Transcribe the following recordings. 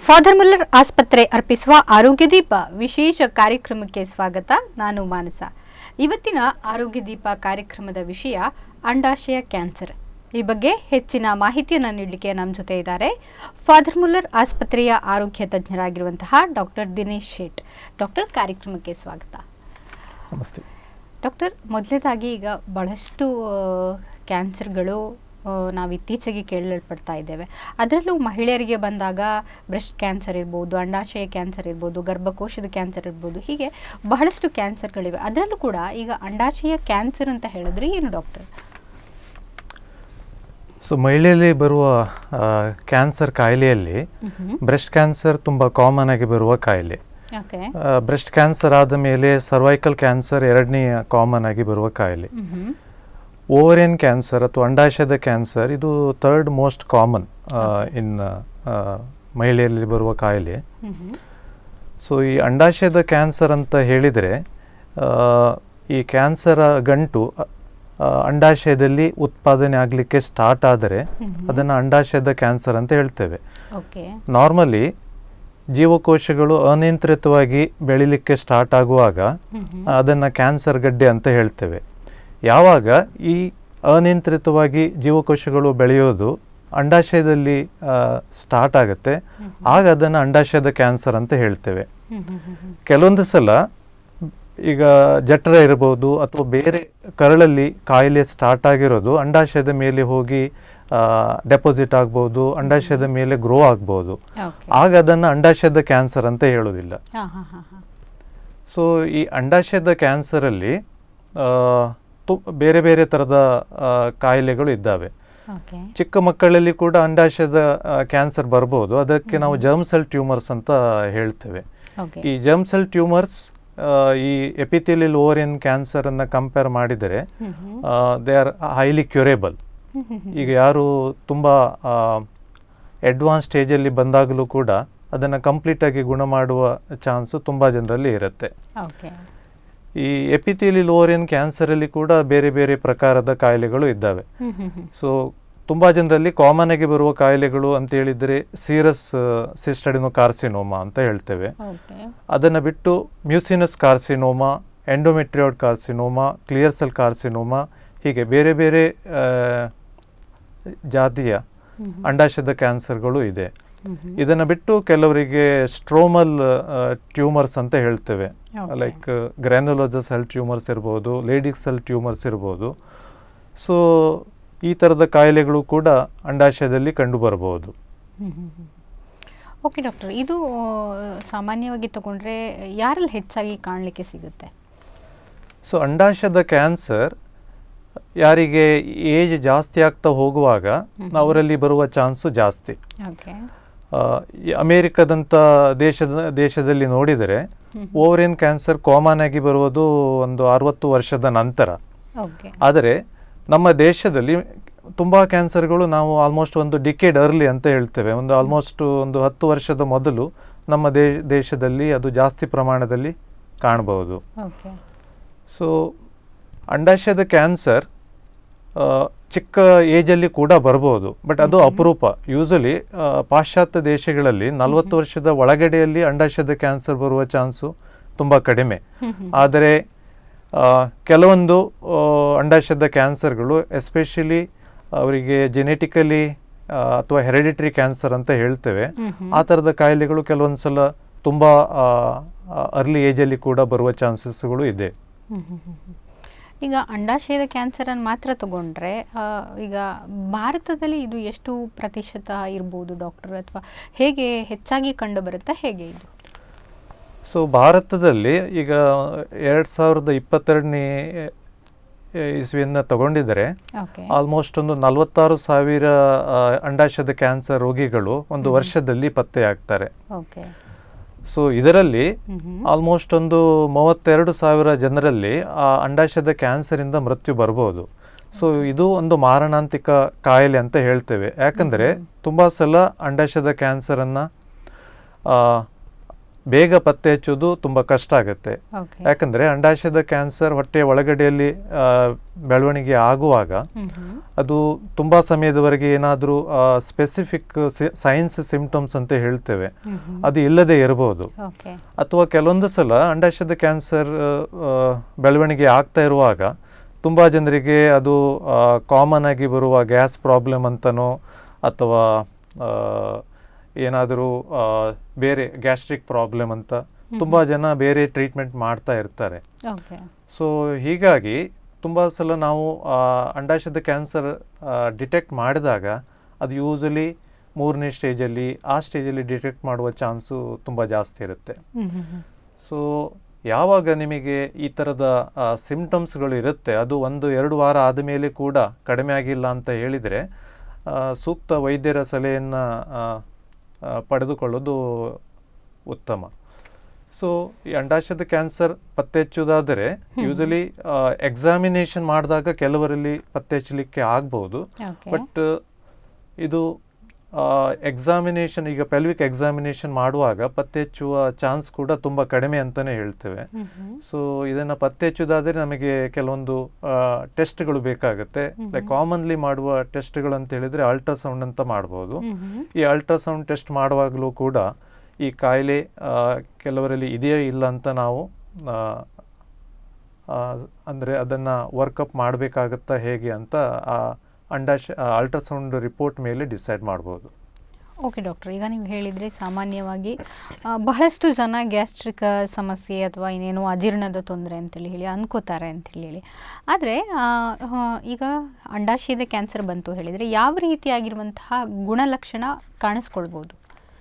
Father Muller ಆಸ್ಪತ್ರೆ ಅರ್ಪಿಸುವ ಆರೋಗ್ಯ ದೀಪ ವಿಶೇಷ ಕಾರ್ಯಕ್ರಮಕ್ಕೆ ಸ್ವಾಗತ ನಾನು ಮಾನಸ ಇವತ್ತಿನ ಆರೋಗ್ಯ ದೀಪ ಕಾರ್ಯಕ್ರಮದ ವಿಷಯ ಅಂಡಾಶಯ ಕ್ಯಾನ್ಸರ್ ಈ ಬಗ್ಗೆ ಹೆಚ್ಚಿನ ಮಾಹಿತಿಯನ್ನು ನೀಡಲಿಕ್ಕೆ ನಮ್ಮ ಜೊತೆ ಇದ್ದಾರೆ ಫಾದರ್ ಮುಲ್ಲರ್ ಆಸ್ಪತ್ರೆಯ ಆರೋಗ್ಯ ತಜ್ಞರಾಗಿರುವಂತಹ ಡಾಕ್ಟರ್ ದಿನೇಶ್ ಶೇಟ್ ಡಾಕ್ಟರ್ ಕಾರ್ಯಕ್ರಮಕ್ಕೆ ಸ್ವಾಗತ ನಮಸ್ತೆ ಡಾಕ್ಟರ್ ಮೊದಲನೇದಾಗಿ ಈಗ ಬಹಳಷ್ಟು ಆ, ಕ್ಯಾನ್ಸರ್ಗಳು ಆ, ನಾವು ಇತ್ತೀಚೆಗೆ ಕೇಳಲ್ಪಡ್ತಾ ಇದ್ದೇವೆ ಅದರಲ್ಲೂ ಮಹಿಳೆಯರಿಗೆ ಬಂದಾಗ ಬ್ರೆಸ್ಟ್ ಕ್ಯಾನ್ಸರ್ ಇರ್ಬೋದು ಅಂಡಾಶಯ ಕ್ಯಾನ್ಸರ್ ಇರ್ಬೋದು ಗರ್ಭಕೋಶದ ಕ್ಯಾನ್ಸರ್ ಇರ್ಬೋದು ಹೀಗೆ ಬಹಳಷ್ಟು ಕ್ಯಾನ್ಸರ್ಗಳಿವೆ ಅದರಲ್ಲೂ ಕೂಡ ಈಗ ಅಂಡಾಶಯ ಕ್ಯಾನ್ಸರ್ ಅಂತ ಹೇಳಿದ್ರೆ ಏನು ಡಾಕ್ಟರ್ ಸೊ ಮಹಿಳೆಯಲ್ಲಿ ಬರುವ ಕ್ಯಾನ್ಸರ್ ಕಾಯಿಲೆಯಲ್ಲಿ ಬ್ರೆಸ್ಟ್ ಕ್ಯಾನ್ಸರ್ ತುಂಬ ಕಾಮನ್ ಆಗಿ ಬರುವ ಕಾಯಿಲೆ ಓಕೆ ಬ್ರೆಸ್ಟ್ ಕ್ಯಾನ್ಸರ್ ಆದ ಮೇಲೆ ಸರ್ವೈಕಲ್ ಕ್ಯಾನ್ಸರ್ ಎರಡನೇ ಕಾಮನ್ ಆಗಿ ಬರುವ ಕಾಯಿಲೆ ಓವರಿಯನ್ ಕ್ಯಾನ್ಸರ್ ಅಥವಾ ಅಂಡಾಶಯದ ಕ್ಯಾನ್ಸರ್ ಇದು ಥರ್ಡ್ ಮೋಸ್ಟ್ ಕಾಮನ್ ಇನ್ ಮಹಿಳೆಯಲ್ಲಿ ಬರುವ ಕಾಯಿಲೆ ಸೊ ಈ ಅಂಡಾಶಯದ ಕ್ಯಾನ್ಸರ್ ಅಂತ ಹೇಳಿದರೆ ಆ, ಈ ಕ್ಯಾನ್ಸರ್ ಗಂಟು ಆ, ಅಂಡಾಶಯದಲ್ಲಿ ಉತ್ಪಾದನೆ ಆಗಲಿಕ್ಕೆ ಸ್ಟಾರ್ಟ್ ಆದರೆ ಅದನ್ನು ಅಂಡಾಶಯದ ಕ್ಯಾನ್ಸರ್ ಅಂತ ಹೇಳ್ತೇವೆ ಓಕೆ ನಾರ್ಮಲಿ ಜೀವಕೋಶಗಳು ಅನಿಯಂತ್ರಿತವಾಗಿ ಬೆಳಿಲಿಕ್ಕೆ ಸ್ಟಾರ್ಟ್ ಆಗುವಾಗ ಅದನ್ನು ಕ್ಯಾನ್ಸರ್ ಗಡ್ಡೆ ಅಂತ ಹೇಳ್ತೇವೆ ಯಾವಾಗ ಈ ಅನಿಯಂತ್ರಿತವಾಗಿ ಜೀವಕೋಶಗಳು ಬೆಳೆಯೋದು ಅಂಡಾಶಯದಲ್ಲಿ ಸ್ಟಾರ್ಟ್ ಆಗುತ್ತೆ ಆಗ ಅದನ್ನು ಅಂಡಾಶಯದ ಕ್ಯಾನ್ಸರ್ ಅಂತ ಹೇಳ್ತೇವೆ ಕೆಲವೊಂದು ಸಲ ಈಗ ಜಠರ ಇರಬಹುದು ಅಥವಾ ಬೇರೆ ಕರಳಲ್ಲಿ ಕಾಯಿಲೆ ಸ್ಟಾರ್ಟ್ ಆಗಿರೋದು ಅಂಡಾಶಯದ ಮೇಲೆ ಹೋಗಿ ಡೆಪಾಸಿಟ್ ಆಗ್ಬೋದು ಅಂಡಾಶಯದ ಮೇಲೆ ಗ್ರೋ ಆಗ್ಬೋದು ಓಕೆ ಆಗ ಅದನ್ನು ಅಂಡಾಶಯದ ಕ್ಯಾನ್ಸರ್ ಅಂತ ಹೇಳೋದಿಲ್ಲ ಹಾಂ ಹಾಂ ಹಾಂ ಹಾಂ ಸೊ ಈ ಅಂಡಾಶಯದ ಕ್ಯಾನ್ಸರಲ್ಲಿ ತು ಬೇರೆ ಬೇರೆ ಥರದ ಆ, ಕಾಯಿಲೆಗಳು ಇದ್ದಾವೆ ಓಕೆ ಚಿಕ್ಕ ಮಕ್ಕಳಲ್ಲಿ ಕೂಡ ಅಂಡಾಶಯದ ಕ್ಯಾನ್ಸರ್ ಬರ್ಬೋದು ಅದಕ್ಕೆ ನಾವು ಜರ್ಮ್ ಸೆಲ್ ಟ್ಯೂಮರ್ಸ್ ಅಂತ ಹೇಳ್ತೇವೆ ಓಕೆ ಈ ಜರ್ಮ್ ಸೆಲ್ ಟ್ಯೂಮರ್ಸ್ ಈ ಎಪಿಥೆಲಿಯಲ್ ಓವರಿಯನ್ ಕ್ಯಾನ್ಸರನ್ನು ಕಂಪೇರ್ ಮಾಡಿದರೆ ದೇ ಆರ್ ಹೈಲಿ ಕ್ಯೂರೇಬಲ್ ಈಗ ಯಾರು ತುಂಬ ಅಡ್ವಾನ್ಸ್ ಸ್ಟೇಜಲ್ಲಿ ಬಂದಾಗಲೂ ಕೂಡ ಅದನ್ನು ಕಂಪ್ಲೀಟಾಗಿ ಗುಣ ಮಾಡುವ ಚಾನ್ಸು ತುಂಬ ಜನರಲ್ಲಿ ಇರುತ್ತೆ ಓಕೆ ಈ ಎಪಿಥೆಲಿಯಲ್ ಓವರಿಯನ್ ಕ್ಯಾನ್ಸರಲ್ಲಿ ಕೂಡ ಬೇರೆ ಬೇರೆ ಪ್ರಕಾರದ ಕಾಯಿಲೆಗಳು ಇದ್ದಾವೆ ಹ್ಮ್ ಹ್ಮ್ ಹ್ಮ್ ಸೊ ತುಂಬ ಜನರಲ್ಲಿ ಕಾಮನ್ ಆಗಿ ಬರುವ ಕಾಯಿಲೆಗಳು ಅಂತ ಹೇಳಿದರೆ ಸೀರಸ್ ಸಿಸ್ಟಡಿನೋ ಕಾರ್ಸಿನೋಮಾ ಅಂತ ಹೇಳ್ತೇವೆ ಓಕೆ ಅದನ್ನು ಬಿಟ್ಟು mucinous carcinoma endometrioid carcinoma clear cell carcinoma ಹೀಗೆ ಬೇರೆ ಬೇರೆ ಆ, ಜಾತಿಯ ಅಂಡಾಶಯದ ಕ್ಯಾನ್ಸರ್ಗಳು ಇದೆ ಇದನ್ನು ಬಿಟ್ಟು ಕೆಲವರಿಗೆ ಸ್ಟ್ರೋಮಲ್ ಟ್ಯೂಮರ್ಸ್ ಅಂತ ಹೇಳ್ತೇವೆ Okay. Like granulosa cell tumours ಇರ್ಬೋದು ಲೇಡಿಕ್ ಸೆಲ್ ಟ್ಯೂಮರ್ಸ್ ಇರ್ಬೋದು ಸೊ ಈ ಥರದ ಕಾಯಿಲೆಗಳು ಕೂಡ ಅಂಡಾಶಯದಲ್ಲಿ ಕಂಡುಬರಬಹುದು ಓಕೆ ಡಾಕ್ಟರ್ ಇದು ಆ, ಸಾಮಾನ್ಯವಾಗಿ ತಗೊಂಡ್ರೆ ಯಾರಲ್ಲಿ ಹೆಚ್ಚಾಗಿ ಕಾಣಲಿಕ್ಕೆ ಸಿಗುತ್ತೆ ಸೊ ಅಂಡಾಶಯದ ಕ್ಯಾನ್ಸರ್ ಯಾರಿಗೆ ಏಜ್ ಜಾಸ್ತಿ ಆಗ್ತಾ ಹೋಗುವಾಗ ಅವರಲ್ಲಿ ಬರುವ ಚಾನ್ಸು ಜಾಸ್ತಿ ಓಕೆ ಆ, ಈ ಅಮೇರಿಕದಂಥ ದೇಶದ ದೇಶದಲ್ಲಿ ನೋಡಿದರೆ ಓವರಿಯನ್ ಕ್ಯಾನ್ಸರ್ ಕಾಮನ್ ಆಗಿ ಬರುವುದು ಒಂದು ಅರವತ್ತು ವರ್ಷದ ನಂತರ ಓಕೆ ಆದರೆ ನಮ್ಮ ದೇಶದಲ್ಲಿ ತುಂಬ ಕ್ಯಾನ್ಸರ್ಗಳು ನಾವು ಆಲ್ಮೋಸ್ಟ್ ಒಂದು ಡಿಕೇಡ್ ಅರ್ಲಿ ಅಂತ ಹೇಳ್ತೇವೆ ಒಂದು ಆಲ್ಮೋಸ್ಟ್ ಒಂದು ಹತ್ತು ವರ್ಷದ ಮೊದಲು ನಮ್ಮ ದೇ ದೇಶದಲ್ಲಿ ಅದು ಜಾಸ್ತಿ ಪ್ರಮಾಣದಲ್ಲಿ ಕಾಣಬಹುದು ಓಕೆ ಸೊ ಅಂಡಾಶಯದ ಕ್ಯಾನ್ಸರ್ ಚಿಕ್ಕ ಏಜಲ್ಲಿ ಕೂಡ ಬರ್ಬೋದು ಬಟ್ ಅದು ಅಪರೂಪ ಯೂಸಲಿ ಪಾಶ್ಚಾತ್ಯ ದೇಶಗಳಲ್ಲಿ ನಲವತ್ತು ವರ್ಷದ ಒಳಗಡೆಯಲ್ಲಿ ಅಂಡಾಶಯದ ಕ್ಯಾನ್ಸರ್ ಬರುವ ಚಾನ್ಸು ತುಂಬ ಕಡಿಮೆ ಆದರೆ ಆ, ಕೆಲವೊಂದು ಆ, ಅಂಡಾಶಯದ ಕ್ಯಾನ್ಸರ್ಗಳು ಎಸ್ಪೆಷಲಿ ಅವರಿಗೆ ಜೆನೆಟಿಕಲಿ ಅಥವಾ ಹೆರಿಡಿಟರಿ ಕ್ಯಾನ್ಸರ್ ಅಂತ ಹೇಳ್ತೇವೆ ಆ ಥರದ ಕಾಯಿಲೆಗಳು ಕೆಲವೊಂದು ಸಲ ತುಂಬ ಅರ್ಲಿ ಏಜಲ್ಲಿ ಕೂಡ ಬರುವ ಚಾನ್ಸಸ್ಗಳು ಇದೆ ಈಗ ಅಂಡಾಶಯದ ಕ್ಯಾನ್ಸರನ್ನು ಮಾತ್ರ ತಗೊಂಡ್ರೆ ಆ, ಈಗ ಭಾರತದಲ್ಲಿ ಇದು ಎಷ್ಟು ಪ್ರತಿಶತ ಇರ್ಬೋದು ಡಾಕ್ಟರ್ ಅಥವಾ ಹೇಗೆ ಹೆಚ್ಚಾಗಿ ಕಂಡು ಬರುತ್ತಾ ಹೇಗೆ ಇದು ಸೊ ಭಾರತದಲ್ಲಿ ಈಗ ಎರಡು ಸಾವಿರದ ಇಪ್ಪತ್ತೆರಡನೇ ಇಸ್ವಿಯನ್ನು ತಗೊಂಡಿದ್ದರೆ ಓಕೆ ಆಲ್ಮೋಸ್ಟ್ ಒಂದು ನಲವತ್ತಾರು ಸಾವಿರ ಆ, ಅಂಡಾಶಯದ ಕ್ಯಾನ್ಸರ್ ರೋಗಿಗಳು ಒಂದು ವರ್ಷದಲ್ಲಿ ಪತ್ತೆಯಾಗ್ತಾರೆ ಓಕೆ ಸೊ ಇದರಲ್ಲಿ ಹ್ಮ್ ಹ್ಮ್. ಆಲ್ಮೋಸ್ಟ್ ಒಂದು ಮೂವತ್ತೆರಡು ಸಾವಿರ ಜನರಲ್ಲಿ ಆ ಅಂಡಾಶಯದ ಕ್ಯಾನ್ಸರಿಂದ ಮೃತ್ಯು ಬರ್ಬೋದು ಸೊ ಇದು ಒಂದು ಮಾರಣಾಂತಿಕ ಕಾಯಿಲೆ ಅಂತ ಹೇಳ್ತೇವೆ ಯಾಕಂದರೆ ತುಂಬ ಸಲ ಅಂಡಾಶಯದ ಕ್ಯಾನ್ಸರನ್ನು ಬೇಗ ಪತ್ತೆ ಹಚ್ಚೋದು ತುಂಬ ಕಷ್ಟ ಆಗುತ್ತೆ ಓಕೆ ಯಾಕಂದರೆ ಅಂಡಾಶಯದ ಕ್ಯಾನ್ಸರ್ ಹೊಟ್ಟೆಯ ಒಳಗಡೆಯಲ್ಲಿ ಆ, ಬೆಳವಣಿಗೆ ಆಗುವಾಗ ಹ್ಮ್ ಹ್ಮ್ ಅದು ತುಂಬ ಸಮಯದವರೆಗೆ ಏನಾದರೂ ಸ್ಪೆಸಿಫಿಕ್ ಸೈನ್ಸ್ ಸಿಂಪ್ಟಮ್ಸ್ ಅಂತ ಹೇಳ್ತೇವೆ ಹ್ಮ್ ಹ್ಮ್ ಅದು ಇಲ್ಲದೆ ಇರಬಹುದು ಓಕೆ ಅಥವಾ ಕೆಲವೊಂದು ಸಲ ಅಂಡಾಶಯದ ಕ್ಯಾನ್ಸರ್ ಬೆಳವಣಿಗೆ ಆಗ್ತಾ ಇರುವಾಗ ತುಂಬ ಜನರಿಗೆ ಅದು ಕಾಮನ್ ಆಗಿ ಬರುವ ಗ್ಯಾಸ್ ಪ್ರಾಬ್ಲಮ್ ಅಂತನೋ ಅಥವಾ ಏನಾದರೂ ಬೇರೆ ಗ್ಯಾಸ್ಟ್ರಿಕ್ ಪ್ರಾಬ್ಲಮ್ ಅಂತ ತುಂಬ ಜನ ಬೇರೆ ಟ್ರೀಟ್ಮೆಂಟ್ ಮಾಡ್ತಾ ಇರ್ತಾರೆ ಓಕೆ ಸೊ ಹೀಗಾಗಿ ತುಂಬ ಸಲ ನಾವು ಆ, ಅಂಡಾಶಯದ ಕ್ಯಾನ್ಸರ್ ಡಿಟೆಕ್ಟ್ ಮಾಡಿದಾಗ ಅದು ಯೂಸಲಿ ಮೂರನೇ ಸ್ಟೇಜಲ್ಲಿ ಆ ಸ್ಟೇಜಲ್ಲಿ ಡಿಟೆಕ್ಟ್ ಮಾಡುವ ಚಾನ್ಸು ತುಂಬ ಜಾಸ್ತಿ ಇರುತ್ತೆ ಹ್ಮ್ ಹ್ಮ್ ಹ್ಮ್ ಸೊ ಯಾವಾಗ ನಿಮಗೆ ಈ ಥರದ ಸಿಂಪ್ಟಮ್ಸ್ಗಳು ಇರುತ್ತೆ ಅದು ಒಂದು ಎರಡು ವಾರ ಆದಮೇಲೆ ಕೂಡ ಕಡಿಮೆ ಆಗಿಲ್ಲ ಅಂತ ಹೇಳಿದರೆ ಸೂಕ್ತ ವೈದ್ಯರ ಸಲಹೆಯನ್ನು ಪಡೆದುಕೊಳ್ಳೋದು ಉತ್ತಮ ಸೊ ಈ ಅಂಡಾಶಯದ ಕ್ಯಾನ್ಸರ್ ಪತ್ತೆ ಹಚ್ಚುವುದಾದರೆ ಯೂಸಲಿ ಎಕ್ಸಾಮಿನೇಷನ್ ಮಾಡಿದಾಗ ಕೆಲವರಲ್ಲಿ ಪತ್ತೆ ಹಚ್ಚಲಿಕ್ಕೆ ಆಗ್ಬೋದು ಓಕೆ ಬಟ್ ಇದು ಎಕ್ಸಾಮಿನೇಷನ್ ಈಗ ಪೆಲ್ವಿಕ್ ಎಕ್ಸಾಮಿನೇಷನ್ ಮಾಡುವಾಗ ಪತ್ತೆ ಹಚ್ಚುವ ಚಾನ್ಸ್ ಕೂಡ ತುಂಬ ಕಡಿಮೆ ಅಂತಲೇ ಹೇಳ್ತೇವೆ ಹ್ಮ್ ಹ್ಮ್ ಸೊ ಇದನ್ನು ಪತ್ತೆ ಹಚ್ಚುವುದಾದರೆ ನಮಗೆ ಕೆಲವೊಂದು ಟೆಸ್ಟ್ಗಳು ಬೇಕಾಗುತ್ತೆ ಲೈಕ್ ಕಾಮನ್ಲಿ ಮಾಡುವ ಟೆಸ್ಟ್ಗಳು ಅಂತ ಹೇಳಿದರೆ ಅಲ್ಟ್ರಾಸೌಂಡ್ ಅಂತ ಮಾಡ್ಬೋದು ಹ್ಮ್ ಹ್ಮ್ ಈ ಅಲ್ಟ್ರಾಸೌಂಡ್ ಟೆಸ್ಟ್ ಮಾಡುವಾಗಲೂ ಕೂಡ ಈ ಕಾಯಿಲೆ ಆ, ಕೆಲವರಲ್ಲಿ ಇದೆಯೋ ಇಲ್ಲ ಅಂತ ನಾವು ಆ, ಆ, ಅಂದರೆ ಅದನ್ನು ವರ್ಕಪ್ ಮಾಡಬೇಕಾಗತ್ತಾ ಹೇಗೆ ಅಂತ ಆ ಅಂಡಾಶ ಅಲ್ಟ್ರಾಸೌಂಡ್ ರಿಪೋರ್ಟ್ ಮೇಲೆ ಡಿಸೈಡ್ ಮಾಡ್ಬೋದು ಓಕೆ ಡಾಕ್ಟರ್ ಈಗ ನೀವು ಹೇಳಿದರೆ ಸಾಮಾನ್ಯವಾಗಿ ಆ, ಬಹಳಷ್ಟು ಜನ ಗ್ಯಾಸ್ಟ್ರಿಕ್ ಸಮಸ್ಯೆ ಅಥವಾ ಇನ್ನೇನೋ ಅಜೀರ್ಣದ ತೊಂದರೆ ಅಂತೇಳಿ ಹೇಳಿ ಅನ್ಕೋತಾರೆ ಅಂತೇಳಿ ಹೇಳಿ ಆದರೆ ಈಗ ಅಂಡಾಶಯದ ಕ್ಯಾನ್ಸರ್ ಬಂತು ಹೇಳಿದರೆ ಯಾವ ರೀತಿಯಾಗಿರುವಂತಹ ಗುಣಲಕ್ಷಣ ಕಾಣಿಸ್ಕೊಳ್ಬೋದು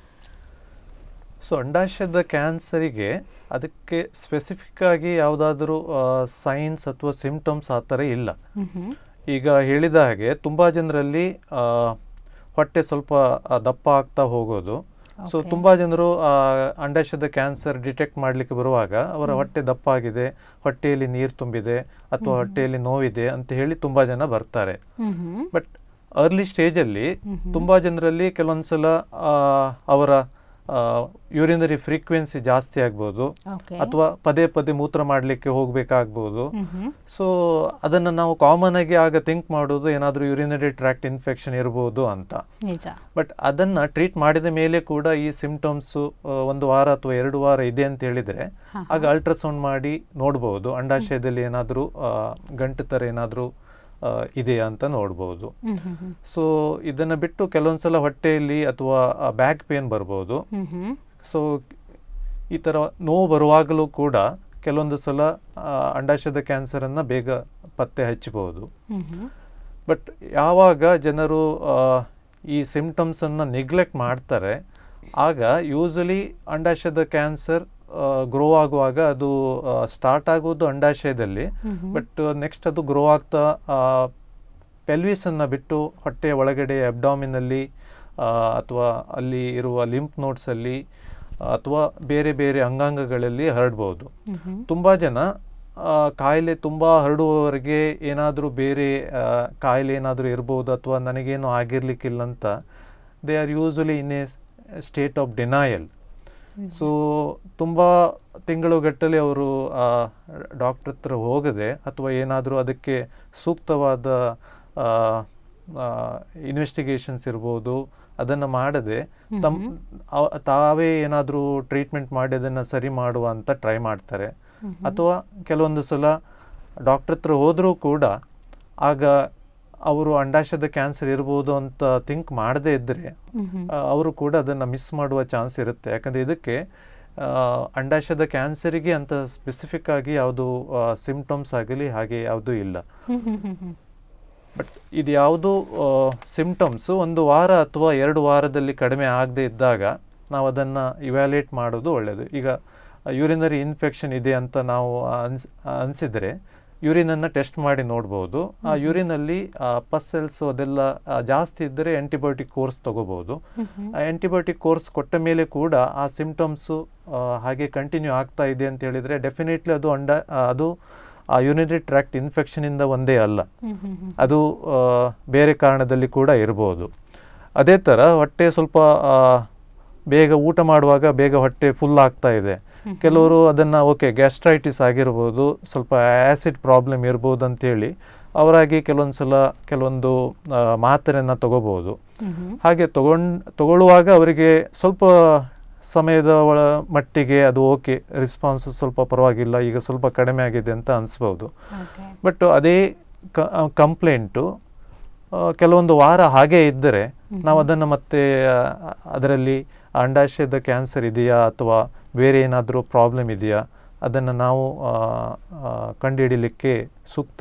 ಸೊ ಅಂಡಾಶಯದ ಕ್ಯಾನ್ಸರಿಗೆ ಅದಕ್ಕೆ ಸ್ಪೆಸಿಫಿಕ್ ಆಗಿ ಯಾವುದಾದ್ರೂ ಸೈನ್ಸ್ ಅಥವಾ ಸಿಂಪ್ಟಮ್ಸ್ ಆ ಥರ ಇಲ್ಲ ಹ್ಮ್ ಹ್ಮ್ ಈಗ ಹೇಳಿದ ಹಾಗೆ ತುಂಬ ಜನರಲ್ಲಿ ಆ, ಹೊಟ್ಟೆ ಸ್ವಲ್ಪ ಆ, ದಪ್ಪ ಆಗ್ತಾ ಹೋಗೋದು ಸೊ Okay. ತುಂಬ ಜನರು ಆ, ಅಂಡಾಶಯದ ಕ್ಯಾನ್ಸರ್ ಡಿಟೆಕ್ಟ್ ಮಾಡಲಿಕ್ಕೆ ಬರುವಾಗ ಅವರ ಹೊಟ್ಟೆ ದಪ್ಪ ಆಗಿದೆ ಹೊಟ್ಟೆಯಲ್ಲಿ ನೀರು ತುಂಬಿದೆ ಅಥವಾ ಹೊಟ್ಟೆಯಲ್ಲಿ ನೋವಿದೆ ಅಂತ ಹೇಳಿ ತುಂಬ ಜನ ಬರ್ತಾರೆ ಹ್ಮ್ ಹ್ಮ್ ಬಟ್ ಅರ್ಲಿ ಸ್ಟೇಜಲ್ಲಿ ಹ್ಮ್ ಹ್ಮ್. ತುಂಬ ಜನರಲ್ಲಿ ಕೆಲವೊಂದ್ಸಲ ಆ, ಅವರ ಯೂರಿನರಿ ಫ್ರೀಕ್ವೆನ್ಸಿ ಜಾಸ್ತಿ ಆಗ್ಬೋದು ಓಕೆ ಅಥವಾ ಪದೇ ಪದೇ ಮೂತ್ರ ಮಾಡಲಿಕ್ಕೆ ಹೋಗಬೇಕಾಗ್ಬೋದು ಹ್ಮ್ ಹ್ಮ್ ಸೊ ಅದನ್ನು ನಾವು ಕಾಮನ್ ಆಗಿ ಆಗ ಥಿಂಕ್ ಮಾಡೋದು ಏನಾದರೂ ಯೂರಿನರಿ ಟ್ರ್ಯಾಕ್ಟ್ ಇನ್ಫೆಕ್ಷನ್ ಇರ್ಬೋದು ಅಂತ ನಿಜ ಬಟ್ ಅದನ್ನು ಟ್ರೀಟ್ ಮಾಡಿದ ಮೇಲೆ ಕೂಡ ಈ ಸಿಂಪ್ಟಮ್ಸು ಒಂದು ವಾರ ಅಥವಾ ಎರಡು ವಾರ ಇದೆ ಅಂತ ಹೇಳಿದರೆ ಹಾ, ಆಗ ಅಲ್ಟ್ರಾಸೌಂಡ್ ಮಾಡಿ ನೋಡ್ಬೋದು ಅಂಡಾಶಯದಲ್ಲಿ ಏನಾದರೂ ಗಂಟು ಥರ ಏನಾದರೂ ಇದೆಯಾ ಅಂತ ನೋಡ್ಬೋದು ಹ್ಮ್ ಹ್ಮ್ ಹ್ಮ್ ಸೊ ಇದನ್ನು ಬಿಟ್ಟು ಕೆಲವೊಂದ್ಸಲ ಹೊಟ್ಟೆಯಲ್ಲಿ ಅಥವಾ ಬ್ಯಾಕ್ ಪೇನ್ ಬರ್ಬೋದು ಹ್ಮ್ ಹ್ಮ್ ಸೊ ಈ ಥರ ನೋವು ಬರುವಾಗಲೂ ಕೂಡ ಕೆಲವೊಂದು ಸಲ ಆ, ಅಂಡಾಶಯದ ಕ್ಯಾನ್ಸರನ್ನು ಬೇಗ ಪತ್ತೆ ಹಚ್ಚಬಹುದು ಹ್ಮ್ ಹ್ಮ್ ಬಟ್ ಯಾವಾಗ ಜನರು ಆ, ಈ ಸಿಂಪ್ಟಮ್ಸನ್ನು ನೆಗ್ಲೆಕ್ಟ್ ಮಾಡ್ತಾರೆ ಆಗ ಯೂಸಲಿ ಅಂಡಾಶಯದ ಕ್ಯಾನ್ಸರ್ ಗ್ರೋ ಆಗುವಾಗ ಅದು ಸ್ಟಾರ್ಟ್ ಆಗೋದು ಅಂಡಾಶಯದಲ್ಲಿ ಹ್ಮ್ ಹ್ಮ್. ಬಟ್ ನೆಕ್ಸ್ಟ್ ಅದು ಗ್ರೋ ಆಗ್ತಾ ಪೆಲ್ವಿಸನ್ನು ಬಿಟ್ಟು ಹೊಟ್ಟೆಯ ಒಳಗಡೆ ಅಬ್ಡಾಮಿನಲ್ಲಿ ಅಥವಾ ಅಲ್ಲಿ ಇರುವ ಲಿಂಪ್ ನೋಟ್ಸಲ್ಲಿ ಅಥವಾ ಬೇರೆ ಬೇರೆ ಅಂಗಾಂಗಗಳಲ್ಲಿ ಹರಡ್ಬೋದು ಹ್ಮ್ ಹ್ಮ್ ತುಂಬ ಜನ ಆ, ಕಾಯಿಲೆ ತುಂಬ ಹರಡುವವರೆಗೆ ಏನಾದರೂ ಬೇರೆ ಆ, ಕಾಯಿಲೆ ಏನಾದರೂ ಇರ್ಬೋದು ಅಥವಾ ನನಗೇನು ಆಗಿರ್ಲಿಕ್ಕಿಲ್ಲ ಅಂತ they are usually in a state of denial so ತುಂಬ ತಿಂಗಳುಗಟ್ಟಲೆ ಅವರು ಡಾಕ್ಟರ್ ಹತ್ರ ಹೋಗದೆ ಅಥವಾ ಏನಾದರೂ ಅದಕ್ಕೆ ಸೂಕ್ತವಾದ ಇನ್ವೆಸ್ಟಿಗೇಷನ್ಸ್ ಇರ್ಬೋದು ಅದನ್ನು ಮಾಡದೆ ತಮ್ ಅವ- ತಾವೇ ಏನಾದರೂ ಟ್ರೀಟ್ಮೆಂಟ್ ಮಾಡಿ ಅದನ್ನು ಸರಿ ಮಾಡುವ ಅಂತ ಟ್ರೈ ಮಾಡ್ತಾರೆ ಅಥವಾ ಕೆಲವೊಂದು ಸಲ ಡಾಕ್ಟರ್ ಹತ್ರ ಹೋದರೂ ಕೂಡ ಆಗ ಅವರು ಅಂಡಾಶಯದ ಕ್ಯಾನ್ಸರ್ ಇರ್ಬೋದು ಅಂತ ಥಿಂಕ್ ಮಾಡದೇ ಇದ್ದರೆ ಹ್ಮ್ ಹ್ಮ್ ಅವರು ಕೂಡ ಅದನ್ನು ಮಿಸ್ ಮಾಡುವ ಚಾನ್ಸ್ ಇರುತ್ತೆ ಯಾಕಂದರೆ ಇದಕ್ಕೆ ಆ, ಅಂಡಾಶಯದ ಕ್ಯಾನ್ಸರಿಗೆ ಅಂತ ಸ್ಪೆಸಿಫಿಕ್ ಆಗಿ ಯಾವುದು ಸಿಂಪ್ಟಮ್ಸ್ ಆಗಲಿ ಹಾಗೆ ಯಾವುದೂ ಇಲ್ಲ ಹ್ಮ್ ಹ್ಮ್ ಹ್ಮ್ ಹ್ಮ್ ಬಟ್ ಇದು ಯಾವುದು ಸಿಂಪ್ಟಮ್ಸು ಒಂದು ವಾರ ಅಥವಾ ಎರಡು ವಾರದಲ್ಲಿ ಕಡಿಮೆ ಆಗದೆ ಇದ್ದಾಗ ನಾವು ಅದನ್ನು ಇವ್ಯಾಲ್ಯೂಯೇಟ್ ಮಾಡೋದು ಒಳ್ಳೆಯದು ಈಗ ಯೂರಿನರಿ ಇನ್ಫೆಕ್ಷನ್ ಇದೆ ಅಂತ ನಾವು ಅನ್ಸ್ ಅನಿಸಿದರೆ ಯೂರಿನನ್ನು ಟೆಸ್ಟ್ ಮಾಡಿ ನೋಡ್ಬೋದು ಆ ಯೂರಿನಲ್ಲಿ ಪಸ್ ಸೆಲ್ಸ್ ಅದೆಲ್ಲ ಆ, ಜಾಸ್ತಿ ಇದ್ದರೆ ಆ್ಯಂಟಿಬಯೋಟಿಕ್ ಕೋರ್ಸ್ ತಗೋಬೋದು ಹ್ಮ್ ಹ್ಮ್ ಆ ಆ್ಯಂಟಿಬಯೋಟಿಕ್ ಕೋರ್ಸ್ ಕೊಟ್ಟ ಮೇಲೆ ಕೂಡ ಆ ಸಿಂಪ್ಟಮ್ಸು ಹಾಗೆ ಕಂಟಿನ್ಯೂ ಆಗ್ತಾ ಇದೆ ಅಂತ ಹೇಳಿದರೆ ಡೆಫಿನೆಟ್ಲಿ ಅದು ಅಂಡ ಆ, ಅದು ಆ ಯೂರಿನರಿ ಟ್ರ್ಯಾಕ್ಟ್ ಇನ್ಫೆಕ್ಷನಿಂದ ಒಂದೇ ಅಲ್ಲ ಹ್ಮ್ ಹ್ಮ್ ಹ್ಮ್ ಅದು ಆ, ಬೇರೆ ಕಾರಣದಲ್ಲಿ ಕೂಡ ಇರ್ಬೋದು ಅದೇ ಥರ ಹೊಟ್ಟೆ ಸ್ವಲ್ಪ ಆ, ಬೇಗ ಊಟ ಮಾಡುವಾಗ ಬೇಗ ಹೊಟ್ಟೆ ಫುಲ್ ಆಗ್ತಾ ಇದೆ ಕೆಲವರು ಅದನ್ನು ಓಕೆ ಗ್ಯಾಸ್ಟ್ರೈಟಿಸ್ ಆಗಿರ್ಬೋದು ಸ್ವಲ್ಪ ಆ್ಯಸಿಡ್ ಪ್ರಾಬ್ಲಮ್ ಇರ್ಬೋದು ಅಂತೇಳಿ ಅವರಾಗಿ ಕೆಲವೊಂದು ಸಲ ಕೆಲವೊಂದು ಆ, ಮಾತ್ರೆಯನ್ನು ತಗೋಬೋದು ಹಾಗೆ ತಗೊಂಡ್ ತಗೊಳ್ಳುವಾಗ ಅವರಿಗೆ ಸ್ವಲ್ಪ ಸಮಯದ ಒಳ ಮಟ್ಟಿಗೆ ಅದು ಓಕೆ ರೆಸ್ಪಾನ್ಸ್ ಸ್ವಲ್ಪ ಪರವಾಗಿಲ್ಲ ಈಗ ಸ್ವಲ್ಪ ಕಡಿಮೆ ಆಗಿದೆ ಅಂತ ಅನಿಸ್ಬೋದು ಓಕೆ ಬಟ್ ಅದೇ ಕಂಪ್ಲೇಂಟು ಕೆಲವೊಂದು ವಾರ ಹಾಗೆ ಇದ್ದರೆ ನಾವು ಅದನ್ನು ಮತ್ತೆ ಆ, ಅದರಲ್ಲಿ ಅಂಡಾಶಯದ ಕ್ಯಾನ್ಸರ್ ಇದೆಯಾ ಅಥವಾ ಬೇರೆ ಏನಾದರೂ ಪ್ರಾಬ್ಲಮ್ ಇದೆಯಾ ಅದನ್ನು ನಾವು ಆ, ಆ, ಕಂಡುಹಿಡಿಲಿಕ್ಕೆ ಸೂಕ್ತ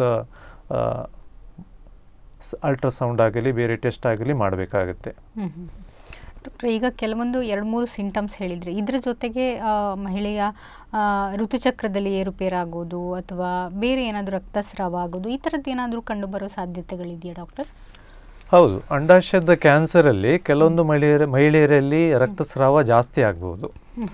ಅಲ್ಟ್ರಾಸೌಂಡ್ ಆಗಲಿ ಬೇರೆ ಟೆಸ್ಟ್ ಆಗಲಿ ಮಾಡಬೇಕಾಗುತ್ತೆ ಡಾಕ್ಟರ್ ಈಗ ಕೆಲವೊಂದು ಎರಡು ಮೂರು ಸಿಂಟಮ್ಸ್ ಹೇಳಿದ್ರಿ ಇದ್ರ ಜೊತೆಗೆ ಆ, ಮಹಿಳೆಯ ಆ, ಋತುಚಕ್ರದಲ್ಲಿ ಏರುಪೇರಾಗೋದು ಅಥವಾ ಬೇರೆ ಏನಾದರೂ ರಕ್ತಸ್ರಾವ ಆಗೋದು ಈ ಥರದ್ದು ಏನಾದರೂ ಕಂಡುಬರೋ ಸಾಧ್ಯತೆಗಳಿದೆಯಾ ಡಾಕ್ಟರ್ ಹೌದು ಅಂಡಾಶಯದ ಕ್ಯಾನ್ಸರಲ್ಲಿ ಕೆಲವೊಂದು ಮಹಿಳೆಯರ ಮಹಿಳೆಯರಲ್ಲಿ ರಕ್ತಸ್ರಾವ ಜಾಸ್ತಿ ಆಗ್ಬೋದು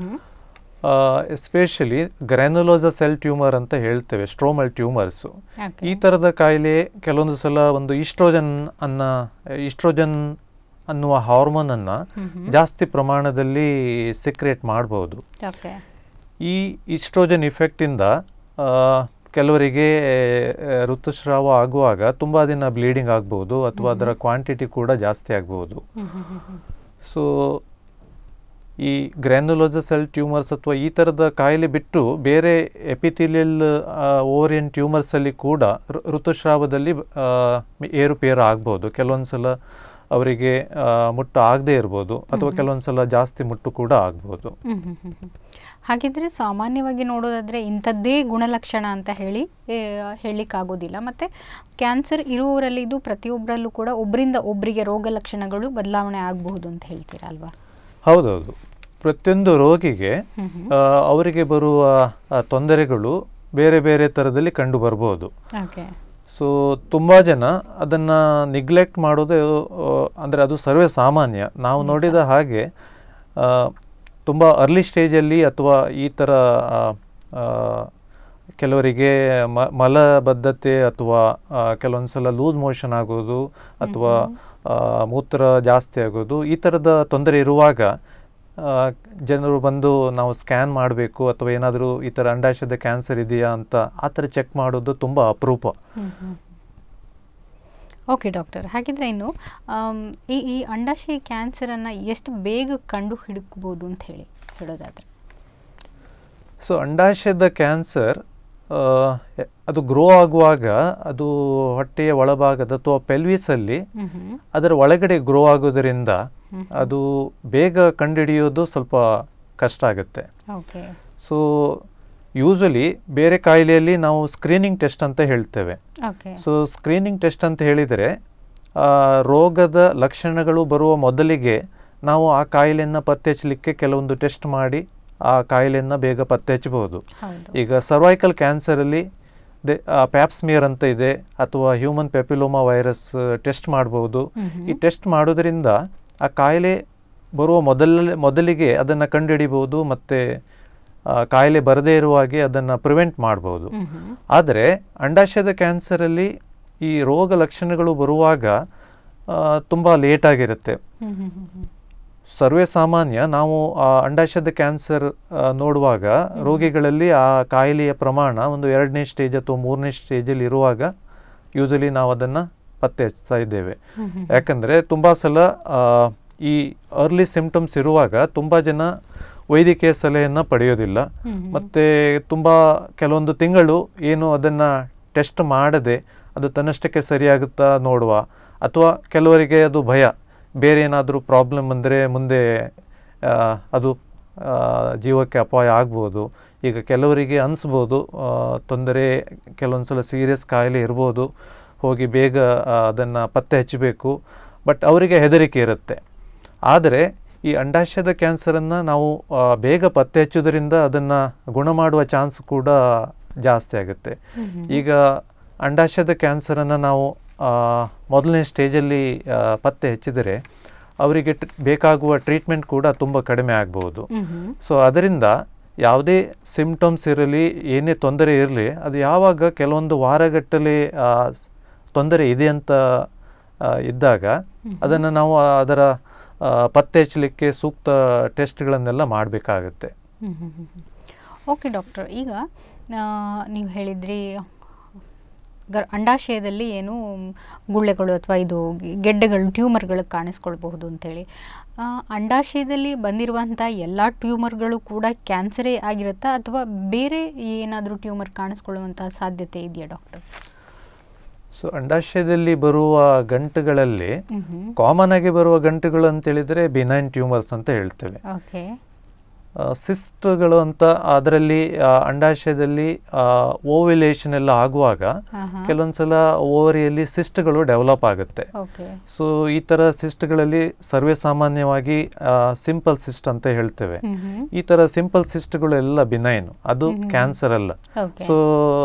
ಎಸ್ಪೆಷಲಿ ಗ್ರ್ಯಾನುಲೋಸ ಸೆಲ್ ಟ್ಯೂಮರ್ ಅಂತ ಹೇಳ್ತೇವೆ ಸ್ಟ್ರೋಮಲ್ ಟ್ಯೂಮರ್ಸು ಓಕೆ ಈ ಥರದ ಕಾಯಿಲೆ ಕೆಲವೊಂದು ಸಲ ಒಂದು ಈಸ್ಟ್ರೋಜನ್ ಅನ್ನ ಈಸ್ಟ್ರೋಜನ್ ಅನ್ನುವ ಹಾರ್ಮೋನ್ ಅನ್ನ ಜಾಸ್ತಿ ಪ್ರಮಾಣದಲ್ಲಿ ಸಿಕ್ರೇಟ್ ಮಾಡಬಹುದು ಓಕೆ ಈ ಈಸ್ಟ್ರೋಜನ್ ಇಫೆಕ್ಟಿಂದ ಕೆಲವರಿಗೆ ಆ, ಋತುಸ್ರಾವ ಆಗುವಾಗ ತುಂಬ ದಿನ ಬ್ಲೀಡಿಂಗ್ ಆಗ್ಬೋದು ಅಥವಾ ಅದರ ಕ್ವಾಂಟಿಟಿ ಕೂಡ ಜಾಸ್ತಿ ಆಗ್ಬೋದು ಸೊ ಈ ಗ್ರ್ಯಾನುಲೋಸ ಸೆಲ್ ಟ್ಯೂಮರ್ಸ್ ಅಥವಾ ಈ ಥರದ ಕಾಯಿಲೆ ಬಿಟ್ಟು ಬೇರೆ ಎಪಿಥಿಲಿಯಲ್ ಓರಿಯನ್ ಟ್ಯೂಮರ್ಸಲ್ಲಿ ಕೂಡ ಋ- ಋತುಸ್ರಾವದಲ್ಲಿ ಆ, ಏರುಪೇರು ಆಗ್ಬೋದು ಕೆಲವೊಂದು ಸಲ ಅವರಿಗೆ ಆ, ಮುಟ್ಟು ಆಗದೇ ಇರ್ಬೋದು ಅಥವಾ ಕೆಲವೊಂದು ಸಲ ಜಾಸ್ತಿ ಮುಟ್ಟು ಕೂಡ ಆಗ್ಬೋದು ಹಾಗಿದ್ರೆ ಸಾಮಾನ್ಯವಾಗಿ ನೋಡೋದಾದ್ರೆ ಇಂಥದ್ದೇ ಗುಣಲಕ್ಷಣ ಅಂತ ಹೇಳಿ ಹೇಳಲಿಕ್ಕಾಗೋದಿಲ್ಲ ಮತ್ತು ಕ್ಯಾನ್ಸರ್ ಇರುವವರಲ್ಲಿ ಇದು ಪ್ರತಿಯೊಬ್ಬರಲ್ಲೂ ಕೂಡ ಒಬ್ಬರಿಂದ ಒಬ್ಬರಿಗೆ ರೋಗ ಲಕ್ಷಣಗಳು ಬದಲಾವಣೆ ಆಗಬಹುದು ಅಂತ ಹೇಳ್ತೀರಾ ಅಲ್ವಾ ಹೌದೌದು ಪ್ರತಿಯೊಂದು ರೋಗಿಗೆ ಆ, ಅವರಿಗೆ ಬರುವ ಆ, ತೊಂದರೆಗಳು ಬೇರೆ ಬೇರೆ ಥರದಲ್ಲಿ ಕಂಡು ಬರ್ಬೋದು ಓಕೆ ಸೊ ತುಂಬ ಜನ ಅದನ್ನು ನಿಗ್ಲೆಕ್ಟ್ ಮಾಡೋದು ಆ, ಅಂದರೆ ಅದು ಸರ್ವೇ ಸಾಮಾನ್ಯ ನಾವು ನೋಡಿದ ಹಾಗೆ ಆ, ತುಂಬ ಅರ್ಲಿ ಸ್ಟೇಜಲ್ಲಿ ಅಥವಾ ಈ ಥರ ಆ, ಆ, ಕೆಲವರಿಗೆ ಮ ಮಲಬದ್ಧತೆ ಅಥವಾ ಆ, ಕೆಲವೊಂದು ಸಲ ಲೂಸ್ ಮೋಷನ್ ಆಗೋದು ಅಥವಾ ಆ, ಮೂತ್ರ ಜಾಸ್ತಿ ಆಗೋದು ಈ ಥರದ ತೊಂದರೆ ಇರುವಾಗ ಆ, ಜನರು ಬಂದು ನಾವು ಸ್ಕ್ಯಾನ್ ಮಾಡಬೇಕು ಅಥವಾ ಏನಾದರೂ ಈ ಥರ ಅಂಡಾಶಯದ ಕ್ಯಾನ್ಸರ್ ಇದೆಯಾ ಅಂತ ಆ ಥರ ಚೆಕ್ ಮಾಡೋದು ತುಂಬ ಅಪರೂಪ ಓಕೆ ಡಾಕ್ಟರ್ ಹಾಗಿದ್ರೆ ಇನ್ನು ಆಮ್, ಈ ಈ ಅಂಡಾಶಯ ಕ್ಯಾನ್ಸರನ್ನು ಎಷ್ಟು ಬೇಗ ಕಂಡು ಹಿಡ್ಕೋಬೋದು ಅಂತ ಹೇಳಿ ಹೇಳೋದಾದ್ರೆ ಸೊ ಅಂಡಾಶಯದ ಕ್ಯಾನ್ಸರ್ ಅದು ಗ್ರೋ ಆಗುವಾಗ ಅದು ಹೊಟ್ಟೆಯ ಒಳಭಾಗದ ಅಥವಾ ಪೆಲ್ವಿಸಲ್ಲಿ ಹ್ಮ್ ಅದರ ಒಳಗಡೆ ಗ್ರೋ ಆಗೋದರಿಂದ ಅದು ಬೇಗ ಕಂಡುಹಿಡಿಯೋದು ಸ್ವಲ್ಪ ಕಷ್ಟ ಆಗುತ್ತೆ ಓಕೆ ಸೊ ಯೂಶಲಿ ಬೇರೆ ಕಾಯಿಲೆಯಲ್ಲಿ ನಾವು ಸ್ಕ್ರೀನಿಂಗ್ ಟೆಸ್ಟ್ ಅಂತ ಹೇಳ್ತೇವೆ ಓಕೆ ಸೊ ಸ್ಕ್ರೀನಿಂಗ್ ಟೆಸ್ಟ್ ಅಂತ ಹೇಳಿದರೆ ಆ, ರೋಗದ ಲಕ್ಷಣಗಳು ಬರುವ ಮೊದಲಿಗೆ ನಾವು ಆ ಕಾಯಿಲೆಯನ್ನು ಪತ್ತೆ ಹಚ್ಚಲಿಕ್ಕೆ ಕೆಲವೊಂದು ಟೆಸ್ಟ್ ಮಾಡಿ ಆ ಕಾಯಿಲೆಯನ್ನು ಬೇಗ ಪತ್ತೆ ಹಚ್ಚಬಹುದು ಹೌದು ಈಗ ಸರ್ವೈಕಲ್ ಕ್ಯಾನ್ಸರಲ್ಲಿ ದೆ ಪ್ಯಾಪ್ಸ್ಮಿಯರ್ ಅಂತ ಇದೆ ಅಥವಾ ಹ್ಯೂಮನ್ ಪೆಪಿಲೋಮಾ ವೈರಸ್ ಟೆಸ್ಟ್ ಮಾಡಬಹುದು ಈ ಟೆಸ್ಟ್ ಮಾಡೋದ್ರಿಂದ ಆ ಕಾಯಿಲೆ ಬರುವ ಮೊದಲ ಮೊದಲಿಗೆ ಅದನ್ನು ಕಂಡುಹಿಡಿಬಹುದು ಮತ್ತು ಆ, ಕಾಯಿಲೆ ಬರದೇ ಇರುವ ಹಾಗೆ ಅದನ್ನು ಪ್ರಿವೆಂಟ್ ಮಾಡ್ಬೋದು ಹ್ಮ್ ಆದರೆ ಅಂಡಾಶಯದ ಕ್ಯಾನ್ಸರಲ್ಲಿ ಈ ರೋಗ ಲಕ್ಷಣಗಳು ಬರುವಾಗ ತುಂಬ ಲೇಟಾಗಿರುತ್ತೆ ಹ್ಮ್ ಹ್ಮ್ ಹ್ಮ್ ಹ್ಮ್ ಸರ್ವೇ ಸಾಮಾನ್ಯ ನಾವು ಆ ಅಂಡಾಶಯದ ಕ್ಯಾನ್ಸರ್ ಆ, ನೋಡುವಾಗ ರೋಗಿಗಳಲ್ಲಿ ಆ ಕಾಯಿಲೆಯ ಪ್ರಮಾಣ ಒಂದು ಎರಡನೇ ಸ್ಟೇಜ್ ಅಥವಾ ಮೂರನೇ ಸ್ಟೇಜಲ್ಲಿ ಇರುವಾಗ ಯೂಶಲಿ ನಾವು ಅದನ್ನು ಪತ್ತೆ ಹಚ್ತಾ ಇದ್ದೇವೆ ಹ್ಮ್ ಹ್ಮ್ ಯಾಕಂದರೆ ತುಂಬ ಸಲ ಆ, ಈ ಅರ್ಲಿ ಸಿಂಪ್ಟಮ್ಸ್ ಇರುವಾಗ ತುಂಬ ಜನ ವೈದ್ಯಕೀಯ ಸಲಹೆಯನ್ನು ಪಡೆಯೋದಿಲ್ಲ ಹ್ಮ್ ಹ್ಮ್. ಮತ್ತು ತುಂಬ ಕೆಲವೊಂದು ತಿಂಗಳು ಏನು ಅದನ್ನು ಟೆಸ್ಟ್ ಮಾಡದೆ ಅದು ತನ್ನಷ್ಟಕ್ಕೆ ಸರಿಯಾಗುತ್ತಾ ನೋಡುವ ಅಥವಾ ಕೆಲವರಿಗೆ ಅದು ಭಯ ಬೇರೆ ಏನಾದರೂ ಪ್ರಾಬ್ಲಮ್ ಬಂದರೆ ಮುಂದೆ ಆ, ಅದು ಆ, ಜೀವಕ್ಕೆ ಅಪಾಯ ಆಗ್ಬೋದು ಈಗ ಕೆಲವರಿಗೆ ಅನಿಸ್ಬೋದು ತೊಂದರೆ ಕೆಲವೊಂದು ಸಲ ಸೀರಿಯಸ್ ಕಾಯಿಲೆ ಇರ್ಬೋದು ಹೋಗಿ ಬೇಗ ಅದನ್ನು ಪತ್ತೆ ಹಚ್ಚಬೇಕು ಬಟ್ ಅವರಿಗೆ ಹೆದರಿಕೆ ಇರುತ್ತೆ ಆದರೆ ಈ ಅಂಡಾಶಯದ ಕ್ಯಾನ್ಸರನ್ನು ನಾವು ಆ, ಬೇಗ ಪತ್ತೆ ಹಚ್ಚೋದ್ರಿಂದ ಅದನ್ನು ಗುಣ ಮಾಡುವ ಚಾನ್ಸ್ ಕೂಡ ಜಾಸ್ತಿ ಆಗುತ್ತೆ ಹ್ಮ್ ಹ್ಮ್. ಈಗ ಅಂಡಾಶಯದ ಕ್ಯಾನ್ಸರನ್ನು ನಾವು ಆ, ಮೊದಲನೇ ಸ್ಟೇಜಲ್ಲಿ ಆ, ಪತ್ತೆ ಹಚ್ಚಿದರೆ ಅವರಿಗೆ ಟ್- ಬೇಕಾಗುವ ಟ್ರೀಟ್ಮೆಂಟ್ ಕೂಡ ತುಂಬ ಕಡಿಮೆ ಆಗ್ಬೋದು ಹ್ಮ್ ಹ್ಮ್. ಸೊ ಅದರಿಂದ ಯಾವುದೇ ಸಿಂಪ್ಟಮ್ಸ್ ಇರಲಿ ಏನೇ ತೊಂದರೆ ಇರಲಿ ಅದು ಯಾವಾಗ ಕೆಲವೊಂದು ವಾರಗಟ್ಟಲೆ ಆ, ಸ್- ತೊಂದರೆ ಇದೆ ಅಂತ ಆ, ಇದ್ದಾಗ ಅದನ್ನು ನಾವು ಅದರ ಆ, ಪತ್ತೆ ಹಚ್ಚಲಿಕ್ಕೆ ಸೂಕ್ತ ಟೆಸ್ಟ್ಗಳನ್ನೆಲ್ಲ ಮಾಡಬೇಕಾಗುತ್ತೆ ಓಕೆ ಡಾಕ್ಟರ್ ಈಗ ಆ, ನೀವು ಹೇಳಿದ್ರಿ ಗರ್ ಅಂಡಾಶಯದಲ್ಲಿ ಏನು ಗುಳ್ಳೆಗಳು ಅಥವಾ ಇದು ಗೆ- ಗೆಡ್ಡೆಗಳು ಟ್ಯೂಮರ್ಗಳು ಕಾಣಿಸ್ಕೊಳ್ಬಹುದು ಅಂತೇಳಿ ಆ, ಅಂಡಾಶಯದಲ್ಲಿ ಬಂದಿರುವಂಥ ಎಲ್ಲ ಟ್ಯೂಮರ್ಗಳು ಕೂಡ ಕ್ಯಾನ್ಸರೇ ಆಗಿರುತ್ತಾ ಅಥವಾ ಬೇರೆ ಏನಾದರೂ ಟ್ಯೂಮರ್ ಕಾಣಿಸ್ಕೊಳ್ಳುವಂಥ ಸಾಧ್ಯತೆ ಇದೆಯಾ ಡಾಕ್ಟರ್ ಸೊ ಅಂಡಾಶಯದಲ್ಲಿ ಬರುವ ಗಂಟುಗಳಲ್ಲಿ ಹ್ಞೂ ಕಾಮನ್ ಆಗಿ ಬರುವ ಗಂಟುಗಳು ಅಂತ ಹೇಳಿದ್ರೆ ಬಿನೈನ್ ಟ್ಯೂಮರ್ಸ್ ಅಂತ ಹೇಳ್ತೇವೆ ಓಕೆ ಸಿಸ್ಟ್ಗಳು ಅಂತ ಅದರಲ್ಲಿ ಆ, ಅಂಡಾಶಯದಲ್ಲಿ ಓವಿಲೇಷನ್ ಎಲ್ಲ ಆಗುವಾಗ ಹಾಂ ಹಾಂ ಕೆಲವೊಂದ್ಸಲ ಓವರಿಯಲ್ಲಿ ಸಿಸ್ಟ್ಗಳು ಡೆವಲಪ್ ಆಗುತ್ತೆ ಓಕೆ ಸೊ ಈ ಥರ ಸಿಸ್ಟ್ಗಳಲ್ಲಿ ಸರ್ವೇ ಸಾಮಾನ್ಯವಾಗಿ ಸಿಂಪಲ್ ಸಿಸ್ಟ್ ಅಂತ ಹೇಳ್ತೇವೆ ಹ್ಞೂ ಹ್ಞೂ ಈ ಥರ ಸಿಂಪಲ್ ಸಿಸ್ಟ್ಗಳು ಎಲ್ಲ ಬಿನೈನ್ ಅದು ಕ್ಯಾನ್ಸರ್ ಅಲ್ಲ ಓಕೆ ಸೊ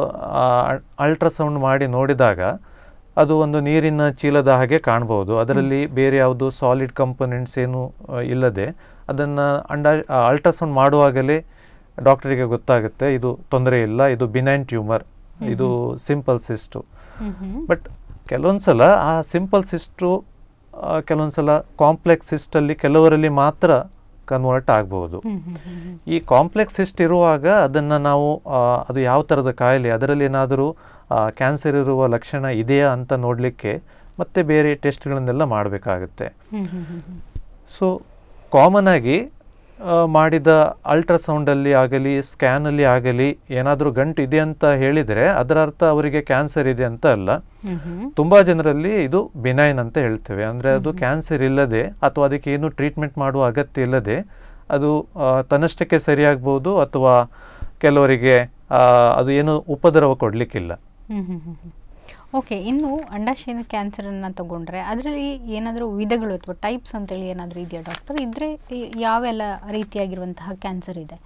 ಅಲ್ಟ್ರಾಸೌಂಡ್ ಮಾಡಿ ನೋಡಿದಾಗ ಅದು ಒಂದು ನೀರಿನ ಚೀಲದ ಹಾಗೆ ಕಾಣಬಹುದು ಅದರಲ್ಲಿ ಬೇರೆ ಯಾವುದು ಸಾಲಿಡ್ ಕಂಪೋನೆಂಟ್ಸ್ ಏನು ಆ, ಇಲ್ಲದೆ ಅದನ್ನು ಅಂಡ ಅಲ್ಟ್ರಾಸೌಂಡ್ ಮಾಡುವಾಗಲೇ ಡಾಕ್ಟರಿಗೆ ಗೊತ್ತಾಗುತ್ತೆ ಇದು ತೊಂದರೆ ಇಲ್ಲ ಇದು ಬಿನೈನ್ ಟ್ಯೂಮರ್ ಇದು ಸಿಂಪಲ್ ಸಿಸ್ಟು ಹ್ಞೂ ಹ್ಞೂ ಬಟ್ ಕೆಲವೊಂದ್ಸಲ ಆ ಸಿಂಪಲ್ ಸಿಸ್ಟು ಕೆಲವೊಂದ್ಸಲ ಕಾಂಪ್ಲೆಕ್ಸ್ ಸಿಸ್ಟಲ್ಲಿ ಕೆಲವರಲ್ಲಿ ಮಾತ್ರ ಕನ್ವರ್ಟ್ ಆಗಬಹುದು ಹ್ಞೂ ಹ್ಞೂ ಹ್ಞೂ ಈ ಕಾಂಪ್ಲೆಕ್ಸ್ ಸಿಸ್ಟ್ ಇರುವಾಗ ಅದನ್ನು ನಾವು ಆ, ಅದು ಯಾವ ಥರದ ಕಾಯಿಲೆ ಅದರಲ್ಲಿ ಏನಾದರೂ ಕ್ಯಾನ್ಸರ್ ಇರುವ ಲಕ್ಷಣ ಇದೆಯಾ ಅಂತ ನೋಡಲಿಕ್ಕೆ ಮತ್ತೆ ಬೇರೆ ಟೆಸ್ಟ್ಗಳನ್ನೆಲ್ಲ ಮಾಡಬೇಕಾಗುತ್ತೆ ಹ್ಞೂ ಹ್ಞೂ ಹ್ಞೂ ಹ್ಞೂ ಸೊ ಕಾಮನ್ ಆಗಿ ಆ, ಮಾಡಿದ ಅಲ್ಟ್ರಾಸೌಂಡಲ್ಲಿ ಆಗಲಿ ಸ್ಕ್ಯಾನಲ್ಲಿ ಆಗಲಿ ಏನಾದರೂ ಗಂಟು ಇದೆ ಅಂತ ಹೇಳಿದರೆ ಅದರ ಅರ್ಥ ಅವರಿಗೆ ಕ್ಯಾನ್ಸರ್ ಇದೆ ಅಂತ ಅಲ್ಲ ಹ್ಞೂ ಹ್ಞೂ ತುಂಬ ಜನರಲ್ಲಿ ಇದು ಬಿನೈನ್ ಅಂತ ಹೇಳ್ತೇವೆ ಅಂದರೆ ಅದು ಕ್ಯಾನ್ಸರ್ ಇಲ್ಲದೆ ಅಥವಾ ಅದಕ್ಕೆ ಏನು ಟ್ರೀಟ್ಮೆಂಟ್ ಮಾಡುವ ಅಗತ್ಯ ಇಲ್ಲದೆ ಅದು ಆ, ತನ್ನಷ್ಟಕ್ಕೆ ಸರಿಯಾಗ್ಬೋದು ಅಥವಾ ಕೆಲವರಿಗೆ ಆ, ಅದು ಏನು ಉಪದ್ರವ ಕೊಡಲಿಕ್ಕಿಲ್ಲ ಹ್ಮ್ ಹ್ಮ್ ಹ್ಮ್ ಹ್ಮ್. ಓಕೆ ಇನ್ನು ಅಂಡಾಶಯದ ಕ್ಯಾನ್ಸರನ್ನು ತಗೊಂಡ್ರೆ ಅದರಲ್ಲಿ ಏನಾದರೂ ವಿಧಗಳು ಅಥವಾ ಟೈಪ್ಸ್ ಅಂತೇಳಿ ಏನಾದರೂ ಇದೆಯಾ ಡಾಕ್ಟರ್ ಇದ್ರೆ ಈ- ಯಾವೆಲ್ಲ ರೀತಿಯಾಗಿರುವಂತಹ ಕ್ಯಾನ್ಸರ್ ಇದೆ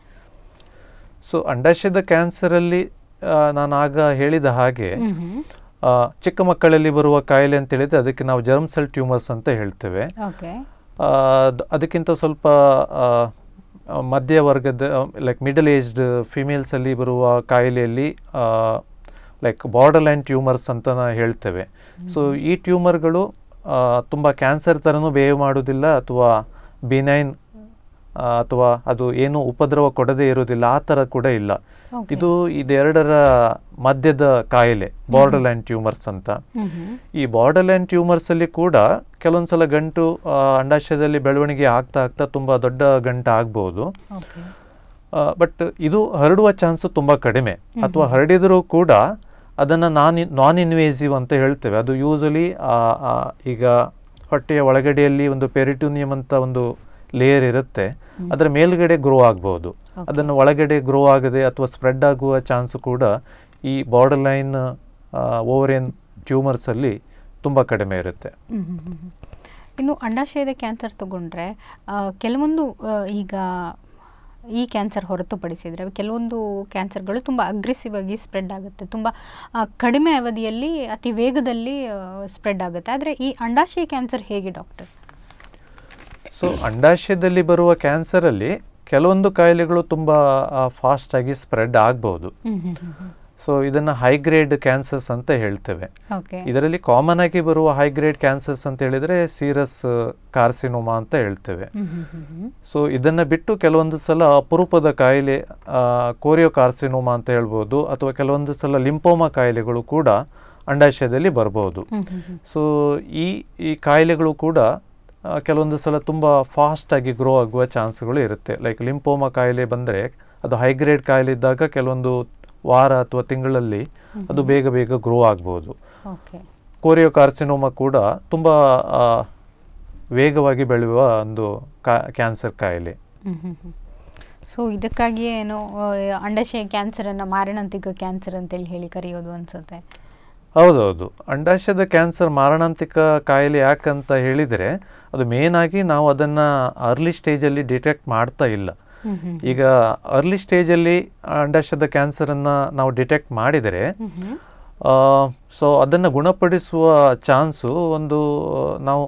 ಸೊ ಅಂಡಾಶಯದ ಕ್ಯಾನ್ಸರಲ್ಲಿ ನಾನು ಆಗ ಹೇಳಿದ ಹಾಗೆ ಹ್ಮ್ ಹ್ಮ್. ಆ, ಚಿಕ್ಕ ಮಕ್ಕಳಲ್ಲಿ ಬರುವ ಕಾಯಿಲೆ ಅಂತ ಹೇಳಿದ್ರೆ ಅದಕ್ಕೆ ನಾವು ಜರ್ಮ್ ಸೆಲ್ ಟ್ಯೂಮರ್ಸ್ ಅಂತ ಹೇಳ್ತೇವೆ ಓಕೆ ಆ, ದ್- ಅದಕ್ಕಿಂತ ಸ್ವಲ್ಪ ಆ, ಆ, ಮಧ್ಯವರ್ಗದ ಲೈಕ್ ಮಿಡಲ್ ಏಜ್ಡ್ ಫಿಮೇಲ್ಸಲ್ಲಿ ಬರುವ ಕಾಯಿಲೆಯಲ್ಲಿ ಲೈಕ್ ಬಾರ್ಡರ್ ಲೈನ್ ಟ್ಯೂಮರ್ಸ್ ಅಂತ ನಾ ಹೇಳ್ತೇವೆ ಸೊ ಈ ಟ್ಯೂಮರ್ಗಳು ತುಂಬ ಕ್ಯಾನ್ಸರ್ ಥರನೂ ಬಿಹೇವ್ ಮಾಡೋದಿಲ್ಲ ಅಥವಾ ಬಿನೈನ್ ಅಥವಾ ಅದು ಏನು ಉಪದ್ರವ ಕೊಡದೇ ಇರೋದಿಲ್ಲ ಆ ಥರ ಕೂಡ ಇಲ್ಲ Okay. ಇದು ಇದೆರಡರ ಮಧ್ಯದ ಕಾಯಿಲೆ ಬಾರ್ಡರ್ ಲೈನ್ ಟ್ಯೂಮರ್ಸ್ ಅಂತ ಹ್ಮ್ ಹ್ಮ್. ಈ ಬಾರ್ಡರ್ ಲೈನ್ ಟ್ಯೂಮರ್ಸ್ ಅಲ್ಲಿ ಕೂಡ ಕೆಲವೊಂದ್ಸಲ ಗಂಟು ಆ, ಅಂಡಾಶಯದಲ್ಲಿ ಬೆಳವಣಿಗೆ ಆಗ್ತಾ ಆಗ್ತಾ ತುಂಬಾ ದೊಡ್ಡ ಗಂಟು ಆಗ್ಬಹುದು ಓಕೆ ಬಟ್ ಇದು ಹರಡುವ ಚಾನ್ಸ್ ತುಂಬಾ ಕಡಿಮೆ ಅಥವಾ ಹರಡಿದರೂ ಕೂಡ ಅದನ್ನ ನಾನ್ ನಾನ್ ಇನ್ವೇಸಿವ್ ಅಂತ ಹೇಳ್ತೇವೆ ಅದು ಯೂಸಲಿ ಈಗ ಹೊಟ್ಟೆಯ ಒಳಗಡೆಯಲ್ಲಿ ಒಂದು ಪೆರಿಟೂನಿಯಂ ಅಂತ ಒಂದು ಲೇಯರ್ ಇರುತ್ತೆ ಅದರ ಮೇಲ್ಗಡೆ ಗ್ರೋ ಆಗ್ಬಹುದು ಅದನ್ನು ಒಳಗಡೆ ಗ್ರೋ ಆಗದೆ ಅಥವಾ ಸ್ಪ್ರೆಡ್ ಆಗುವ ಚಾನ್ಸ್ ಕೂಡ ಈ ಬಾರ್ಡರ್ ಲೈನ್ ಓವರಿಯನ್ ಟ್ಯೂಮರ್ಸ್ ಅಲ್ಲಿ ತುಂಬಾ ಕಡಿಮೆ ಇರುತ್ತೆ ಹ್ಮ್ ಹ್ಮ್ ಹ್ಮ್ ಹ್ಮ್. ಇನ್ನು ಅಂಡಾಶಯದ ಕ್ಯಾನ್ಸರ್ ತಗೊಂಡ್ರೆ ಆ, ಕೆಲವೊಂದು ಆ, ಈಗ ಈ ಕ್ಯಾನ್ಸರ್ ಹೊರತುಪಡಿಸಿದರೆ ಕೆಲವೊಂದು ಕ್ಯಾನ್ಸರ್ಗಳು ತುಂಬ ಅಗ್ರೆಸಿವ್ ಆಗಿ ಸ್ಪ್ರೆಡ್ ಆಗುತ್ತೆ ತುಂಬ ಆ, ಕಡಿಮೆ ಅವಧಿಯಲ್ಲಿ ಅತಿ ವೇಗದಲ್ಲಿ ಸ್ಪ್ರೆಡ್ ಆಗುತ್ತೆ ಆದರೆ ಈ ಅಂಡಾಶಯ ಕ್ಯಾನ್ಸರ್ ಹೇಗೆ ಡಾಕ್ಟರ್ ಸೊ ಅಂಡಾಶಯದಲ್ಲಿ ಬರುವ ಕ್ಯಾನ್ಸರ್ ಅಲ್ಲಿ ಕೆಲವೊಂದು ಕಾಯಿಲೆಗಳು ತುಂಬಾ ಫಾಸ್ಟ್ ಆಗಿ ಸ್ಪ್ರೆಡ್ ಆಗ್ಬಹುದು ಸೊ ಇದನ್ನ ಹೈ ಗ್ರೇಡ್ ಕ್ಯಾನ್ಸರ್ಸ್ ಅಂತ ಹೇಳ್ತೇವೆ ಓಕೆ ಇದರಲ್ಲಿ ಕಾಮನ್ ಆಗಿ ಬರುವ ಹೈ ಗ್ರೇಡ್ ಕ್ಯಾನ್ಸರ್ಸ್ ಅಂತ ಹೇಳಿದ್ರೆ ಸೀರಸ್ ಕಾರ್ಸಿನೋಮಾ ಅಂತ ಹೇಳ್ತೇವೆ ಸೊ ಇದನ್ನ ಬಿಟ್ಟು ಕೆಲವೊಂದು ಸಲ ಅಪರೂಪದ ಕಾಯಿಲೆ ಕೋರಿಯೋ ಕಾರ್ಸಿನೋಮಾ ಅಂತ ಹೇಳ್ಬೋದು ಅಥವಾ ಕೆಲವೊಂದು ಸಲ ಲಿಂಪೋಮಾ ಕಾಯಿಲೆಗಳು ಕೂಡ ಅಂಡಾಶಯದಲ್ಲಿ ಬರಬಹುದು ಸೊ ಈ ಈ ಕಾಯಿಲೆಗಳು ಕೂಡ ಆ, ಕೆಲವೊಂದು ಸಲ ತುಂಬ ಫಾಸ್ಟ್ ಆಗಿ ಗ್ರೋ ಆಗುವ ಚಾನ್ಸ್ಗಳು ಇರುತ್ತೆ ಲೈಕ್ ಲಿಂಪೋಮಾ ಕಾಯಿಲೆ ಬಂದರೆ ಅದು ಹೈಗ್ರೇಡ್ ಕಾಯಿಲೆ ಇದ್ದಾಗ ಕೆಲವೊಂದು ವಾರ ಅಥವಾ ತಿಂಗಳಲ್ಲಿ ಅದು ಬೇಗ ಬೇಗ ಗ್ರೋ ಆಗ್ಬೋದು ಓಕೆ ಕೋರಿಯೋ ಕಾರ್ಸಿನೋಮಾ ಕೂಡ ತುಂಬ ಆ, ವೇಗವಾಗಿ ಬೆಳೆಯುವ ಒಂದು ಕ್ಯಾನ್ಸರ್ ಕಾಯಿಲೆ ಸೊ ಇದಕ್ಕಾಗಿಯೇ ಏನೋ ಆ, ಅಂಡಾಶಯ ಕ್ಯಾನ್ಸರನ್ನು ಮಾರಣಾಂತಿಕ ಕ್ಯಾನ್ಸರ್ ಅಂತೇಳಿ ಹೇಳಿ ಕರೆಯೋದು ಅನ್ಸುತ್ತೆ ಹೌದೌದು ಅಂಡಾಶಯದ ಕ್ಯಾನ್ಸರ್ ಮಾರಣಾಂತಿಕ ಕಾಯಿಲೆ ಯಾಕಂತ ಹೇಳಿದರೆ ಅದು ಮೇನ್ ಆಗಿ ನಾವು ಅದನ್ನು ಅರ್ಲಿ ಸ್ಟೇಜಲ್ಲಿ ಡಿಟೆಕ್ಟ್ ಮಾಡ್ತಾ ಇಲ್ಲ ಹ್ಮ್ ಹ್ಮ್ ಈಗ ಅರ್ಲಿ ಸ್ಟೇಜಲ್ಲಿ ಅಂಡಾಶಯದ ಕ್ಯಾನ್ಸರನ್ನು ನಾವು ಡಿಟೆಕ್ಟ್ ಮಾಡಿದರೆ ಹ್ಮ್ ಹ್ಮ್ ಸೊ ಅದನ್ನು ಗುಣಪಡಿಸುವ ಚಾನ್ಸು ಒಂದು ನಾವು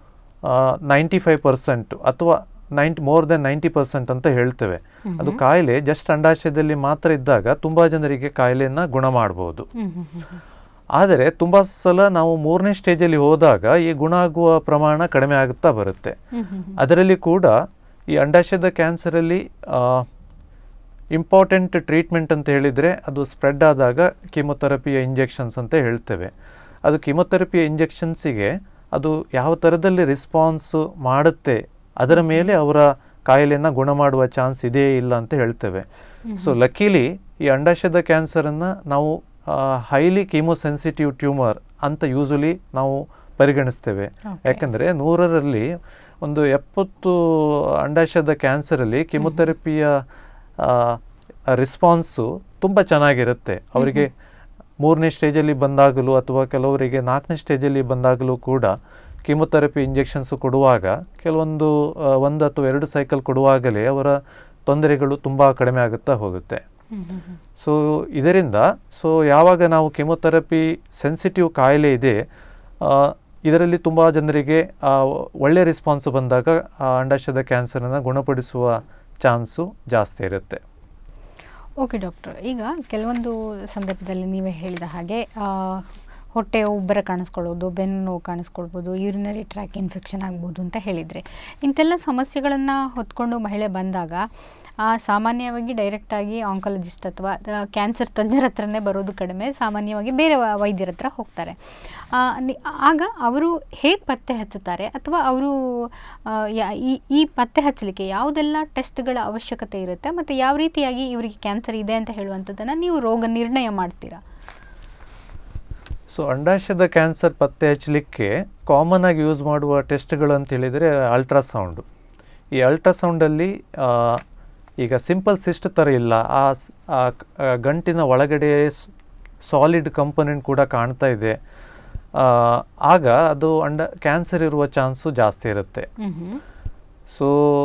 ನೈಂಟಿ ಫೈವ್ ಪರ್ಸೆಂಟ್ ಅಥವಾ ninety more than ninety percent ಅಂತ ಹೇಳ್ತೇವೆ ಅದು ಕಾಯಿಲೆ ಜಸ್ಟ್ ಅಂಡಾಶಯದಲ್ಲಿ ಮಾತ್ರ ಇದ್ದಾಗ ತುಂಬ ಜನರಿಗೆ ಕಾಯಿಲೆಯನ್ನು ಗುಣ ಮಾಡ್ಬೋದು ಹ್ಮ್ ಹ್ಮ್ ಹ್ಮ್ ಹ್ಮ್. ಆದರೆ ತುಂಬ ಸಲ ನಾವು ಮೂರನೇ ಸ್ಟೇಜಲ್ಲಿ ಹೋದಾಗ ಈ ಗುಣ ಆಗುವ ಪ್ರಮಾಣ ಕಡಿಮೆ ಆಗುತ್ತಾ ಬರುತ್ತೆ ಹ್ಮ್ ಹ್ಮ್ ಹ್ಮ್. ಅದರಲ್ಲಿ ಕೂಡ ಈ ಅಂಡಾಶಯದ ಕ್ಯಾನ್ಸರಲ್ಲಿ ಇಂಪಾರ್ಟೆಂಟ್ ಟ್ರೀಟ್ಮೆಂಟ್ ಅಂತ ಹೇಳಿದರೆ ಅದು ಸ್ಪ್ರೆಡ್ ಆದಾಗ ಕೀಮೊಥೆರಪಿಯ ಇಂಜೆಕ್ಷನ್ಸ್ ಅಂತ ಹೇಳ್ತೇವೆ ಅದು ಕೀಮೊಥೆರಪಿಯ ಇಂಜೆಕ್ಷನ್ಸಿಗೆ ಅದು ಯಾವ ಥರದಲ್ಲಿ ರಿಸ್ಪಾನ್ಸ್ ಮಾಡುತ್ತೆ ಅದರ ಮೇಲೆ ಅವರ ಕಾಯಿಲೆಯನ್ನು ಗುಣ ಮಾಡುವ ಚಾನ್ಸ್ ಇದೆಯೇ ಇಲ್ಲ ಅಂತ ಹೇಳ್ತೇವೆ ಸೊ ಲಕ್ಕಿಲಿ ಈ ಅಂಡಾಶಯದ ಕ್ಯಾನ್ಸರನ್ನು ನಾವು ಹೈಲಿ ಕೀಮೋಸೆನ್ಸಿಟಿವ್ ಟ್ಯೂಮರ್ ಅಂತ ಯೂಶಲಿ ನಾವು ಪರಿಗಣಿಸ್ತೇವೆ Okay. ಯಾಕಂದರೆ ನೂರರಲ್ಲಿ ಒಂದು ಎಪ್ಪತ್ತು ಅಂಡಾಶಯದ ಕ್ಯಾನ್ಸರಲ್ಲಿ ಕಿಮೊಥೆರಪಿಯ ರಿಸ್ಪಾನ್ಸು ತುಂಬ ಚೆನ್ನಾಗಿರುತ್ತೆ ಅವರಿಗೆ ಮೂರನೇ ಸ್ಟೇಜಲ್ಲಿ ಬಂದಾಗಲೂ ಅಥವಾ ಕೆಲವರಿಗೆ ನಾಲ್ಕನೇ ಸ್ಟೇಜಲ್ಲಿ ಬಂದಾಗಲೂ ಕೂಡ ಕೀಮೊಥೆರಪಿ ಇಂಜೆಕ್ಷನ್ಸ್ ಕೊಡುವಾಗ ಕೆಲವೊಂದು ಆ, ಒಂದು ಅಥವಾ ಎರಡು ಸೈಕಲ್ ಕೊಡುವಾಗಲೇ ಅವರ ತೊಂದರೆಗಳು ತುಂಬ ಕಡಿಮೆ ಆಗುತ್ತಾ ಹೋಗುತ್ತೆ ಹ್ಮ್ ಹ್ಮ್ ಹ್ಮ್. ಸೊ ಇದರಿಂದ ಸೊ ಯಾವಾಗ ನಾವು ಕೆಮೊಥೆರಪಿ ಸೆನ್ಸಿಟಿವ್ ಕಾಯಿಲೆ ಇದೆ ಆ, ಇದರಲ್ಲಿ ತುಂಬ ಜನರಿಗೆ ಆ, ಒಳ್ಳೆ ರೆಸ್ಪಾನ್ಸ್ ಬಂದಾಗ ಆ ಅಂಡಾಶಯದ ಕ್ಯಾನ್ಸರನ್ನು ಗುಣಪಡಿಸುವ ಚಾನ್ಸು ಜಾಸ್ತಿ ಇರುತ್ತೆ ಓಕೆ ಡಾಕ್ಟರ್ ಈಗ ಕೆಲವೊಂದು ಸಂದರ್ಭದಲ್ಲಿ ನೀವೇ ಹೇಳಿದ ಹಾಗೆ ಆ, ಹೊಟ್ಟೆ ಉಬ್ಬರ ಕಾಣಿಸ್ಕೊಳ್ಳೋದು ಬೆನ್ನು ನೋವು ಕಾಣಿಸ್ಕೊಳ್ಬೋದು ಯೂರಿನರಿ ಟ್ರ್ಯಾಕ್ ಇನ್ಫೆಕ್ಷನ್ ಆಗ್ಬೋದು ಅಂತ ಹೇಳಿದರೆ ಇಂಥೆಲ್ಲ ಸಮಸ್ಯೆಗಳನ್ನು ಹೊತ್ಕೊಂಡು ಮಹಿಳೆ ಬಂದಾಗ ಆ, ಸಾಮಾನ್ಯವಾಗಿ ಡೈರೆಕ್ಟಾಗಿ ಆಂಕಾಲಜಿಸ್ಟ್ ಅಥವಾ ಕ್ಯಾನ್ಸರ್ ತಜ್ಞರ ಹತ್ರನೇ ಬರೋದು ಕಡಿಮೆ ಸಾಮಾನ್ಯವಾಗಿ ಬೇರೆ ವ- ವೈದ್ಯರ ಹತ್ರ ಹೋಗ್ತಾರೆ ಆ, ನಿ- ಆಗ ಅವರು ಹೇಗೆ ಪತ್ತೆ ಹಚ್ಚುತ್ತಾರೆ ಅಥವಾ ಅವರು ಆ, ಯಾ- ಈ ಈ ಪತ್ತೆ ಹಚ್ಚಲಿಕ್ಕೆ ಯಾವುದೆಲ್ಲ ಟೆಸ್ಟ್ಗಳ ಅವಶ್ಯಕತೆ ಇರುತ್ತೆ ಮತ್ತು ಯಾವ ರೀತಿಯಾಗಿ ಇವರಿಗೆ ಕ್ಯಾನ್ಸರ್ ಇದೆ ಅಂತ ಹೇಳುವಂಥದ್ದನ್ನು ನೀವು ರೋಗ ನಿರ್ಣಯ ಮಾಡ್ತೀರಾ ಸೊ ಅಂಡಾಶಯದ ಕ್ಯಾನ್ಸರ್ ಪತ್ತೆ ಹಚ್ಚಲಿಕ್ಕೆ ಕಾಮನ್ ಆಗಿ ಯೂಸ್ ಮಾಡುವ ಟೆಸ್ಟ್ಗಳು ಅಂತ ಹೇಳಿದರೆ ಅಲ್ಟ್ರಾಸೌಂಡು ಈ ಅಲ್ಟ್ರಾಸೌಂಡಲ್ಲಿ ಈಗ ಸಿಂಪಲ್ ಸಿಸ್ಟ್ ಥರ ಇಲ್ಲ ಆ ಸ್- ಆ ಕ- ಆ ಗಂಟಿನ ಒಳಗಡೆ ಸಾಲಿಡ್ ಕಂಪೋನೆಂಟ್ ಕೂಡ ಕಾಣ್ತಾ ಇದೆ ಆ, ಆಗ ಅದು ಅಂಡ ಕ್ಯಾನ್ಸರ್ ಇರುವ ಚಾನ್ಸು ಜಾಸ್ತಿ ಇರುತ್ತೆ ಸೊ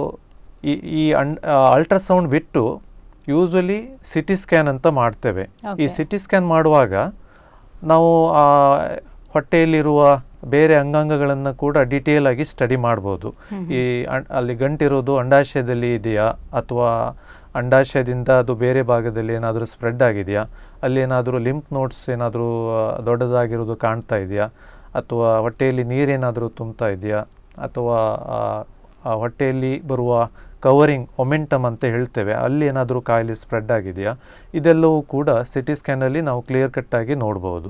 ಈ ಈ ಅನ್ ಅಲ್ಟ್ರಾಸೌಂಡ್ ಬಿಟ್ಟು ಯೂಶ್ವಲಿ ಸಿ ಟಿ ಸ್ಕ್ಯಾನ್ ಅಂತ ಮಾಡ್ತೇವೆ ಈ Okay. ಸಿ ಟಿ ಸ್ಕ್ಯಾನ್ ಮಾಡುವಾಗ ನಾವು ಆ ಹೊಟ್ಟೆಯಲ್ಲಿರುವ ಬೇರೆ ಅಂಗಾಂಗಗಳನ್ನು ಕೂಡ ಡೀಟೇಲ್ ಆಗಿ ಸ್ಟಡಿ ಮಾಡ್ಬೋದು ಹ್ಮ್ ಈ ಅಂ- ಅಲ್ಲಿ ಗಂಟಿರೋದು ಅಂಡಾಶಯದಲ್ಲಿ ಇದೆಯಾ ಅಥವಾ ಅಂಡಾಶಯದಿಂದ ಅದು ಬೇರೆ ಭಾಗದಲ್ಲಿ ಏನಾದರೂ ಸ್ಪ್ರೆಡ್ ಆಗಿದೆಯಾ ಅಲ್ಲಿ ಏನಾದರೂ ಲಿಂಪ್ ನೋಟ್ಸ್ ಏನಾದರೂ ದೊಡ್ಡದಾಗಿರೋದು ಕಾಣ್ತಾ ಇದೆಯಾ ಅಥವಾ ಹೊಟ್ಟೆಯಲ್ಲಿ ನೀರೇನಾದರೂ ತುಂಬ್ತಾ ಇದೆಯಾ ಅಥವಾ ಆ, ಆ ಹೊಟ್ಟೆಯಲ್ಲಿ ಬರುವ ಕವರಿಂಗ್ ಒಮೆಂಟಮ್ ಅಂತ ಹೇಳ್ತೇವೆ ಅಲ್ಲಿ ಏನಾದರೂ ಕಾಯಿಲೆ ಸ್ಪ್ರೆಡ್ ಆಗಿದೆಯಾ ಇದೆಲ್ಲವೂ ಕೂಡ ಸಿ ಟಿ ಸ್ಕ್ಯಾನಲ್ಲಿ ನಾವು ಕ್ಲಿಯರ್ ಕಟ್ಟಾಗಿ ನೋಡ್ಬೋದು